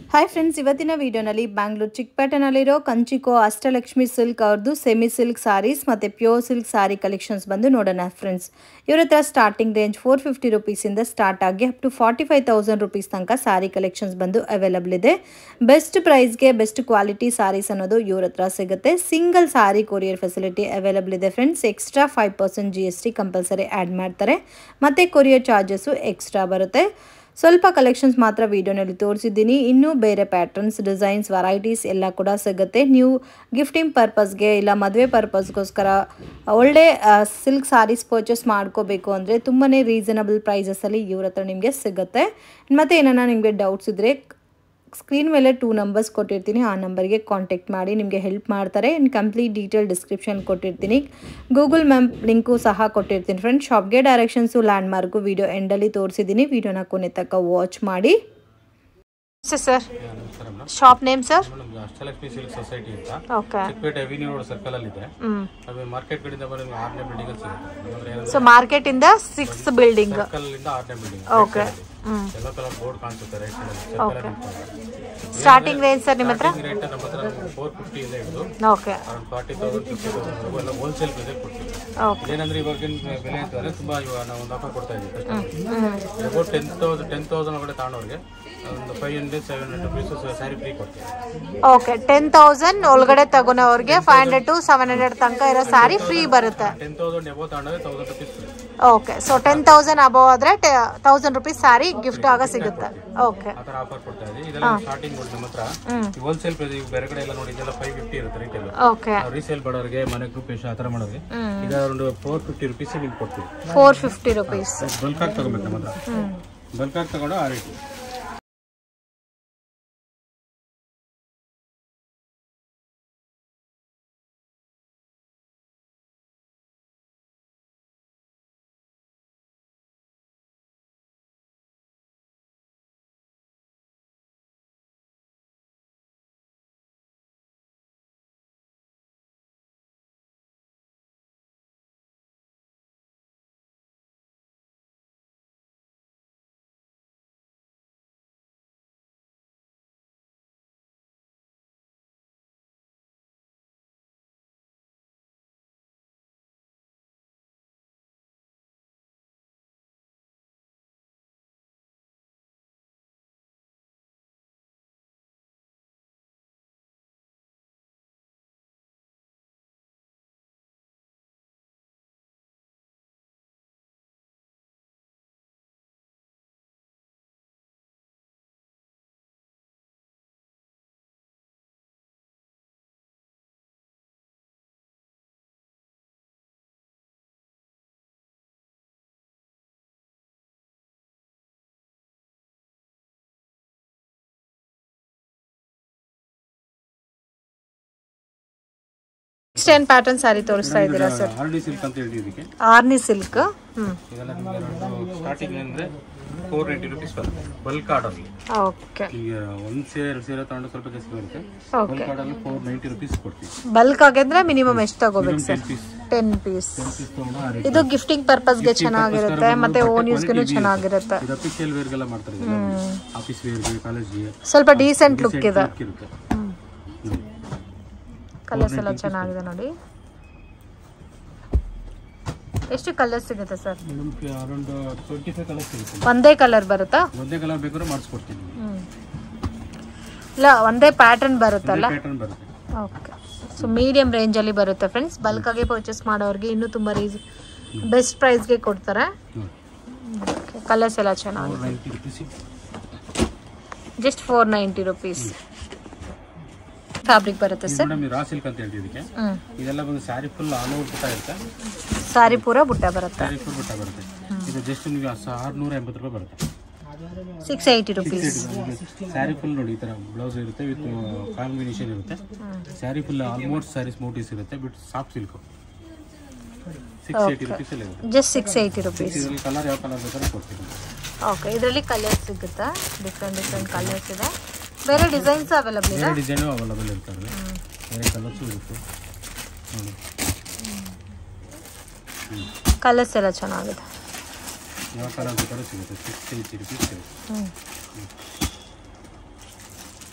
Hi friends ಇವತ್ತಿನ ವಿಡಿಯೋನಲ್ಲಿ ಬ್ಯಾಂಗ್ಳೂರ್ ಚಿಕ್ಕಪೇಟೆನಲ್ಲಿರೋ ಕಂಚಿಕೋ ಅಷ್ಟಲಕ್ಷ್ಮಿ ಸಿಲ್ಕ್ ಅವ್ರದ್ದು ಸೆಮಿ ಸಿಲ್ಕ್ ಸಾರೀಸ್ ಮತ್ತು ಪ್ಯೂರ್ ಸಿಲ್ಕ್ ಸಾರಿ ಕಲೆಕ್ಷನ್ಸ್ ಬಂದು ನೋಡೋಣ ಫ್ರೆಂಡ್ಸ್ ಇವ್ರ ಹತ್ರ ಸ್ಟಾರ್ಟಿಂಗ್ ರೇಂಜ್ ಫೋರ್ ಫಿಫ್ಟಿ ರುಪೀಸಿಂದ ಸ್ಟಾರ್ಟ್ ಆಗಿ up to forty five thousand rupees ತನಕ ಸಾರಿ ಕಲೆಕ್ಷನ್ಸ್ ಬಂದು ಅವೈಲಬಲ್ ಇದೆ ಬೆಸ್ಟ್ ಪ್ರೈಸ್ಗೆ ಬೆಸ್ಟ್ ಕ್ವಾಲಿಟಿ ಸಾರೀಸ್ ಅನ್ನೋದು ಇವ್ರ ಹತ್ರ ಸಿಗುತ್ತೆ single sari courier facility available ಇದೆ friends extra five percent G S T compulsory add ಮಾಡ್ತಾರೆ ಮತ್ತು ಕೊರಿಯರ್ ಚಾರ್ಜಸ್ಸು ಎಕ್ಸ್ಟ್ರಾ ಬರುತ್ತೆ ಸ್ವಲ್ಪ ಕಲೆಕ್ಷನ್ಸ್ ಮಾತ್ರ ವಿಡಿಯೋನಲ್ಲಿ ತೋರಿಸಿದ್ದೀನಿ ಇನ್ನೂ ಬೇರೆ ಪ್ಯಾಟರ್ನ್ಸ್ ಡಿಸೈನ್ಸ್ ವೆರೈಟೀಸ್ ಎಲ್ಲ ಕೂಡ ಸಿಗುತ್ತೆ ನೀವು ಗಿಫ್ಟಿಂಗ್ ಪರ್ಪಸ್ಗೆ ಇಲ್ಲ ಮದುವೆ ಪರ್ಪಸ್ಗೋಸ್ಕರ ಒಳ್ಳೆ ಸಿಲ್ಕ್ ಸಾರೀಸ್ ಪರ್ಚೇಸ್ ಮಾಡ್ಕೋಬೇಕು ಅಂದರೆ ತುಂಬಾ ರೀಸನಬಲ್ ಪ್ರೈಸಸಲ್ಲಿ ಇವ್ರ ಹತ್ರ ನಿಮಗೆ ಸಿಗುತ್ತೆ ಮತ್ತು ಏನಾರ ನಿಮಗೆ ಡೌಟ್ಸ್ ಇದ್ದರೆ ಸ್ಕ್ರೀನ್ ಮೇಲೆ ಟೂ ನಂಬರ್ಸ್ ಕೊಟ್ಟಿರ್ತೀನಿ ಆ ನಂಬರ್ಗೆ ಕಾಂಟ್ಯಾಕ್ಟ್ ಮಾಡಿ ನಿಮಗೆ ಹೆಲ್ಪ್ ಮಾಡ್ತಾರೆ ಇನ್ನು ಕಂಪ್ಲೀಟ್ ಡೀಟೇಲ್ ಡಿಸ್ಕ್ರಿಪ್ಷನ್ ಕೊಟ್ಟಿರ್ತೀನಿ ಗೂಗಲ್ ಮ್ಯಾಪ್ ಲಿಂಕು ಸಹ ಕೊಟ್ಟಿರ್ತೀನಿ ಫ್ರೆಂಡ್ ಶಾಪ್ಗೆ ಡೈರೆಕ್ಷನ್ಸು ಲ್ಯಾಂಡ್ ಮಾರ್ಕು ವಿಡಿಯೋ ಎಂಡಲ್ಲಿ ತೋರಿಸಿದ್ದೀನಿ ವಿಡಿಯೋನ ಕೊನೆ ತನಕ ವಾಚ್ ಮಾಡಿ ಸರ್ ನಮಸ್ಕಾರ ಮೇಡಮ್ ಶಾಪ್ ನೇಮ್ ಸರ್ ನಮ್ದು ಅಷ್ಟಲಕ್ಷ್ಮಿ ಸಿಲ್ಕ್ ಸೊಸೈಟಿ ಅಂತ okay Chickpet avenue road circle ಅಲ್ಲಿ ಇದೆ ಹ್ಞೂ ಅದು ಮಾರ್ಕೆಟ್ ಕಡೆಯಿಂದ ಬಂದ್ರೆ ನಿಮ್ಗೆ ಆರನೇ ಬಿಲ್ಡಿಂಗ್ ಅಲ್ಲಿ ಸಿಗುತ್ತೆ ಅಂದ್ರೆ ಏನಂದ್ರೆ ಸೊ ಮಾರ್ಕೆಟಿಂದ ಸಿಕ್ಸ್ ಬಿಲ್ಡಿಂಗ್ ಸರ್ಕಲ್ ಇಂದ ಆರನೇ ಬಿಲ್ಡಿಂಗ್ ಓಕೆ ಹ್ಞೂ ಎಲ್ಲೋ ಕಲರ್ ಬೋರ್ಡ್ ಕಾಣಿಸುತ್ತೆ right side circle starting range sir ನಿಮ್ಮ ಹತ್ರ ರೇಟ್ ನಮ್ಮ ಹತ್ರ ಫೋರ್ ಫಿಫ್ಟಿ ಇಂದ ಹಿಡಿದು okay around forty thousand fifty thousand ಎಲ್ಲ ಹೋಲ್ಸೇಲ್ ಬೆಲೆ ಕೊಡ್ತೀವಿ ಓಕೆ ಏನಂದ್ರೆ ಇವಾಗಿನ ಬೆಲೆ ಅಂತಂದ್ರೆ ತುಂಬಾ ಇವಾಗ ನಾವು ಒಂದು ಆಫರ್ ಕೊಡ್ತಾ ಇದ್ದೀವಿ about ten thousand ten thousand ಒಳಗಡೆ ತಗೊಂಡವ್ರಿಗೆ ಒಂದು five hundred seven hundred rupees sari free ಕೊಡ್ತೀವಿ ಓಕೆ ಟೆನ್ ತೌಸಂಡ್ ಒಳಗಡೆ ತಗೊಳೋರ್ಗೆ five hundred to seven hundred ತನಕ ಇರೋ ಸ್ಯಾರಿ ಫ್ರೀ ಬರುತ್ತೆ ಟೆನ್ ತೌಸಂಡ್ ಎಬೋ ತಗೊಂಡ್ರೆ thousand rupees free okay so ten thousand above ಆದ್ರೆ ತೌಸಂಡ್ ರುಪೀಸ್ ಸ್ಯಾರಿ ಗಿಫ್ಟ್ ಆಗ ಸಿಗುತ್ತೆ ಓಕೆ ಆ ಥರ ಆಫರ್ ಕೊಡ್ತಾ ಇದ್ದೀವಿ ಇದೆಲ್ಲ ಸ್ಟಾರ್ಟಿಂಗ್ ನೋಡಿ ನಮ್ಮ ಹತ್ರ ಹೋಲ್ಸೇಲ್ ಪ್ರೈಸ್ ಈಗ ಬೇರೆ ಕಡೆ ಎಲ್ಲ ನೋಡಿ ಇದೆಲ್ಲ ಫೈವ್ ಫಿಫ್ಟಿ ಇರುತ್ತೆ ರಿಟೇಲ್ ಓಕೆ ರೀಸೇಲ್ ಮಾಡೋರಿಗೆ ಮನೆ ಗ್ರೂಪ್ ಎಷ್ಟು ಆ ಥರ ಮಾಡೋರಿಗೆ ಈಗ ಒಂದು ಫೋರ್ ಫಿಫ್ಟಿ ರುಪೀಸ್ ನಿಮ್ಗೆ ಕೊಡ್ತೀವಿ ಫೋರ್ ಫಿಫ್ಟಿ ರುಪೀಸ್ ಬಲ್ಕ್ ಆಗಿ ತಗೋಬೇಕು ನಮ್ಮ ಹತ್ರ ಬಲ್ಕ್ ಆಗಿ ತಗೊಂಡು ಆ ರೇಟ್ ನೆಕ್ಸ್ಟ್ ಏನ್ ಪ್ಯಾಟರ್ನ್ ಸ್ಯಾರಿ ತೋರಿಸ್ತಾ ಇದ್ದೀರಾ ಸರ್ ಆರ್ ಡಿ ಸಿಲ್ಕ್ ಅಂತ ಹೇಳ್ತೀವಿ ಇದಕ್ಕೆ ಆರ್ನಿ ಸಿಲ್ಕ್ ಹ್ಮ್ ಇದೆಲ್ಲ ನಿಮಗೆ ಸ್ಟಾರ್ಟಿಂಗ್ ಅಂದರೆ ಫೋರ್ ನೈಂಟಿ ರುಪೀಸ್ ಬರುತ್ತೆ ಬಲ್ಕ್ ಆರ್ಡರ್ಲಿ ಓಕೆ ಈಗ ಒಂದು ಸೀರೆ ಎರಡು ಸೀರೆ ತಗೊಂಡು ಸ್ವಲ್ಪ ಜಾಸ್ತಿ ಬರುತ್ತೆ ಓಕೆ ಬಲ್ಕ್ ಆರ್ಡರ್ಲಿ ಫೋರ್ ನೈಂಟಿ ರುಪೀಸ್ ಕೊಡ್ತೀವಿ ಬಲ್ಕ್ ಆಗಿದ್ರೆ ಮಿನಿಮಮ್ ಎಷ್ಟು ತಗೋಬೇಕು sir ten piece ten piece piece ತಗೊಂಡು ಆ ರೇಟ್ ಇದು ಗಿಫ್ಟಿಂಗ್ ಪರ್ಪಸ್ಗೆ ಚೆನ್ನಾಗಿರುತ್ತೆ ಮತ್ತೆ ಓನ್ ಯೂಸ್ಗೂ ಚೆನ್ನಾಗಿರುತ್ತೆ ಇದು ಅಫಿಷಿಯಲ್ ವೇರ್ಗೆಲ್ಲ ಮಾಡ್ತಾರೆ ಇದೆಲ್ಲ ಆಫೀಸ್ ವೇರ್ಗೆ ಕಾಲೇಜ್ಗೆ ಸ್ವಲ್ಪ ಡೀಸೆಂಟ್ ಲುಕ್ ಇದೆ ಇರುತ್ತೆ ಕಲರ್ಸ್ ಎಲ್ಲ ಚೆನ್ನಾಗಿದೆ ನೋಡಿ ಎಷ್ಟು ಕಲರ್ಸ್ ಸಿಗುತ್ತೆ ಸರ್ ನಮ್ಗೆ ಅರೌಂಡ್ ಟ್ವೆಂಟಿ ಫೈವ್ ಕಲರ್ಸ್ ಸಿಗುತ್ತೆ ಒಂದೇ ಕಲರ್ ಬರುತ್ತಾ ಒಂದೇ ಕಲರ್ ಬೇಕಾದ್ರೆ ಮಾಡಿಸ್ಕೊಡ್ತೀನಿ ಹ್ಮ್ ಇಲ್ಲ ಒಂದೇ ಪ್ಯಾಟರ್ನ್ ಬರುತ್ತಲ್ಲ ಪ್ಯಾಟರ್ನ್ ಬರುತ್ತೆ ಓಕೆ ಸೊ ಮೀಡಿಯಂ ರೇಂಜಲ್ಲಿ ಬರುತ್ತೆ ಫ್ರೆಂಡ್ಸ್ ಬಲ್ಕಾಗಿ ಪರ್ಚೇಸ್ ಮಾಡೋರಿಗೆ ಇನ್ನೂ ತುಂಬ ರೀಸ್ ಬೆಸ್ಟ್ ಪ್ರೈಸ್ಗೆ ಕೊಡ್ತಾರೆ ಕಲರ್ಸ್ ಎಲ್ಲ ಚೆನ್ನಾಗಿದೆ four ninety rupees just four ninety rupees fabric ಬರುತ್ತೆ ಸರ್ ಮೇಡಮ್ ರಾ ಸಿಲ್ಕ್ ಅಂತ ಹೇಳ್ತೀವಿ ಇದಕ್ಕೆ ಹ್ಞೂ ಇದೆಲ್ಲ ಬಂದು ಸ್ಯಾರಿ ಫುಲ್ ಆಲ್ ಓವರ್ ಪುಟ್ಟ ಇರುತ್ತೆ ಸಾರಿ ಪೂರ ಬುಟ್ಟ ಬರುತ್ತೆ ಸ್ಯಾರಿ ಫುಲ್ ಪುಟ್ಟ ಬರುತ್ತೆ ಇದು ಜಸ್ಟ್ ನಿಮಗೆ ಆರುನೂರ ಎಂಬತ್ತು ರೂಪಾಯಿ ಬರುತ್ತೆ six eighty rupees sari full ನೋಡಿ ಈ ಥರ ಬ್ಲೌಸ್ ಇರುತ್ತೆ ವಿತ್ ಕಾಂಬಿನೇಷನ್ ಇರುತ್ತೆ sari full almost sarees motifs ಇರುತ್ತೆ bit soft silk six eighty rupees ಅಲ್ಲಿ ಇರುತ್ತೆ ಜಸ್ಟ್ ಸಿಕ್ಸ್ ಏಯ್ಟಿ ರುಪೀಸ್ ಇದರಲ್ಲಿ ಕಲರ್ ಯಾವ ಕಲರ್ ಬೇಕಾದ್ರೆ ಕೊಡ್ತೀನಿ ಓಕೆ ಇದರಲ್ಲಿ ಕಲರ್ಸ್ ಸಿಗುತ್ತಾ ಡಿಫ್ರೆಂಟ್ ಡಿಫ್ರೆಂಟ್ ಕಲರ್ಸ್ ಇದೆ ಬೇರೆ ಡಿಸೈನ್ಸ್ ಅವೈಲಬಲ್ ಇದೆ ಬೇರೆ ಡಿಸೈನು ಅವೈಲಬಲ್ ಇರ್ತವೆ ಬೇರೆ ಕಲರ್ಸು ಇರುತ್ತೆ ನೋಡಿ ಕಲರ್ಸ್ ಎಲ್ಲ ಚೆನ್ನಾಗಿದೆ ಯಾವ ಕಲರ್ ಬೇಕಾದ್ರೂ ಸಿಗುತ್ತೆ ಸಿಕ್ಸ್ ಏಯ್ಟಿ ರುಪೀಸ್ ಸಿಗುತ್ತೆ ಹ್ಞೂ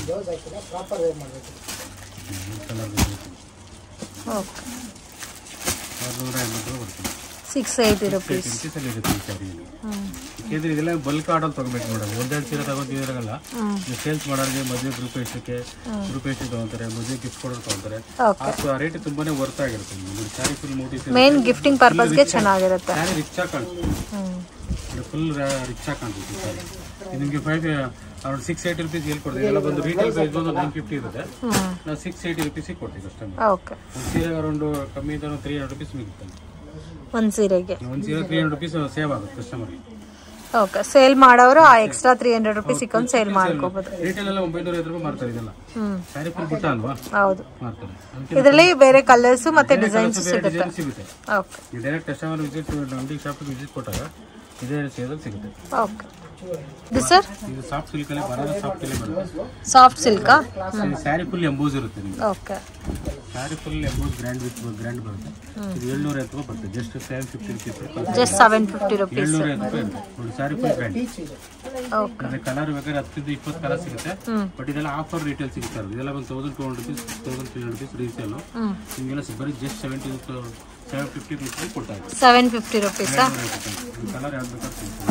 ಕಲರ್ ಓಕೆ ಆರುನೂರ ಎಂಬತ್ತು ರೂಪಾಯಿ ಬರ್ತದೆ ಸಿಕ್ಸ್ ಏಯ್ಟಿ ರುಪೀಸ್ ಅಲ್ಲಿ ಇರುತ್ತೆ ಈ ಸ್ಯಾರಿ ಯಾಕೆಂದ್ರೆ ಇದೆಲ್ಲ ಬಲ್ಕ್ ಆರ್ಡರ್ ತಗೋಬೇಕು ಮೇಡಮ್ ಒಂದೆರಡು ಸೀರೆ ತಗೋತಿದ್ರಾಗಲ್ಲ ಸೇಲ್ಸ್ ಮಾಡೋರಿಗೆ ಮದುವೆ ಗ್ರೂಪ್ ಎಷ್ಟಕ್ಕೆ ಗ್ರೂಪ್ ಎಷ್ಟು ತಗೊಂತಾರೆ ಮದುವೆ ಗಿಫ್ಟ್ ಕೊಡೋರು ತಗೊಂತಾರೆ ಓಕೆ ಆ ರೇಟ್ ತುಂಬಾನೇ ವರ್ತ್ ಆಗಿರುತ್ತೆ ನಿಮ್ಗೆ sari full motifs main gifting ಪರ್ಪಸ್ಗೆ ಚೆನ್ನಾಗಿರುತ್ತೆ ಸ್ಯಾರಿ ರಿಚ್ ಆಗಿ ಕಾಣಿಸುತ್ತೆ ಹ್ಞೂ ಫುಲ್ ರಿಚ್ ಆಗಿ ಕಾಣಿಸುತ್ತೆ ಸ್ಯಾರಿ ಇದು ನಿಮಗೆ five around six eighty rupees ಎಲ್ಲಿ ಕೊಡ್ತೀವಿ ಎಲ್ಲ ಬಂದು ರೀಟೇಲ್ ಪ್ರೈಸ್ ಒಂದು ನೈನ್ ಫಿಫ್ಟಿ ಇರುತ್ತೆ ಹ್ಞೂ ನಾವು ಸಿಕ್ಸ್ ಏಯ್ಟಿ ರುಪೀಸಿಗೆ ಕೊಡ್ತೀವಿ ಕಸ್ಟಮರ್ ಓಕೆ ಒಂದು ಸೀರೆ ಅರೌಂಡ್ ಕಮ್ಮಿ ಇದ್ದರೆ ತ್ರೀ ಹಂಡ್ರೆಡ್ ರುಪೀಸ್ ಮಿಗುತ್ತೆ ಒಂದು ಸೀರೆಗೆ ಒಂದು ಸೀರೆ ತ್ರೀ ಹಂಡ್ರೆಡ್ ರುಪೀಸ್ ಸೇವ್ ಆಗುತ್ತೆ ಕಸ್ಟಮರ್ಗೆ ಓಕೆ ಸೇಲ್ ಮಾಡೋರು ಆ ಎಕ್ಸ್ಟ್ರಾ ತ್ರೀ ಹಂಡ್ರೆಡ್ ರುಪೀಸ್ ಇಕ್ಕೊಂಡು ಸೇಲ್ ಮಾಡ್ಕೋಬೋದು ರಿಟೇಲ್ ಎಲ್ಲ ಒಂಬೈನೂರ ಐವತ್ತು ರೂಪಾಯಿ ಮಾರ್ತಾರೆ ಇದೆಲ್ಲ ಹ್ಞೂ ಸ್ಯಾರಿ ಫುಲ್ ಬಿಟ್ಟ ಅಲ್ವಾ ಹೌದು ಮಾರ್ತಾರೆ ಅದಕ್ಕೆ ಇದರಲ್ಲಿ ಬೇರೆ ಕಲರ್ಸು ಮತ್ತೆ ಡಿಸೈನ್ಸ್ ಬೇರೆ ಸಿಗುತ್ತೆ ಡಿಸೈನ್ ಸಿಗುತ್ತೆ ಓಕೆ ನೀವು ಡೈರೆಕ್ಟ್ ಕಸ್ಟಮರ್ ವಿಸಿಟ್ ಅಂಗಡಿ ಶಾಪಿಗೆ ವಿಸಿಟ್ ಕೊಟ್ಟಾಗ ಇದೇ ಸೇದಲ್ಲಿ ಸಿಗುತ್ತೆ ಓಕೆ ಇದು ಸರ್ ಇದು ಸಾಫ್ಟ್ ಸಿಲ್ಕಲ್ಲೇ ಬರೋದು ಸಾಫ್ಟ್ ಅಲ್ಲೇ ಬರುತ್ತೆ ಸಾಫ್ಟ್ ಸಿಲ್ಕಾ ಸ್ಯಾರಿ ಫುಲ್ ಎಂಬೂಸ್ ಇರುತ್ತೆ ನಿಮಗೆ okay sari full emboss grand with grand ಬರುತ್ತೆ ಇದು ಏಳ್ನೂರ ಐವತ್ತು ರೂಪಾಯಿ ಬರುತ್ತೆ just seven fifty rupees just seven fifty rupees ಏಳ್ನೂರ ಐವತ್ತು ರೂಪಾಯಿ ಇರುತ್ತೆ ನೋಡಿ ಸ್ಯಾರಿ ಫುಲ್ ಗ್ರ್ಯಾಂಡ್ ಓಕೆ ಅದೇ ಕಲರ್ ಬೇಕಾದ್ರೆ ಹತ್ತರಿಂದ ಇಪ್ಪತ್ತು ಕಲರ್ ಸಿಗುತ್ತೆ ಹ್ಮ್. ಬಟ್ ಇದೆಲ್ಲ ಆಫರ್ ರೇಟಲ್ಲಿ ಸಿಗುತ್ತೆ ಅದು. ಇದೆಲ್ಲ ಒಂದು thousand two hundred rupees thousand three hundred rupees resale ಹ್ಞೂ ನಿಮಗೆಲ್ಲ ಬರೀ just seventy seven fifty rupees ಕೊಡ್ತಾ ಇದ್ದಾರೆ ಸೆವೆನ್ ಫಿಫ್ಟಿ ರುಪೀಸಾ ಕಲರ್ ಯಾವ್ದು ಬೇಕಾದ್ರೆ ಸಿಗುತ್ತೆ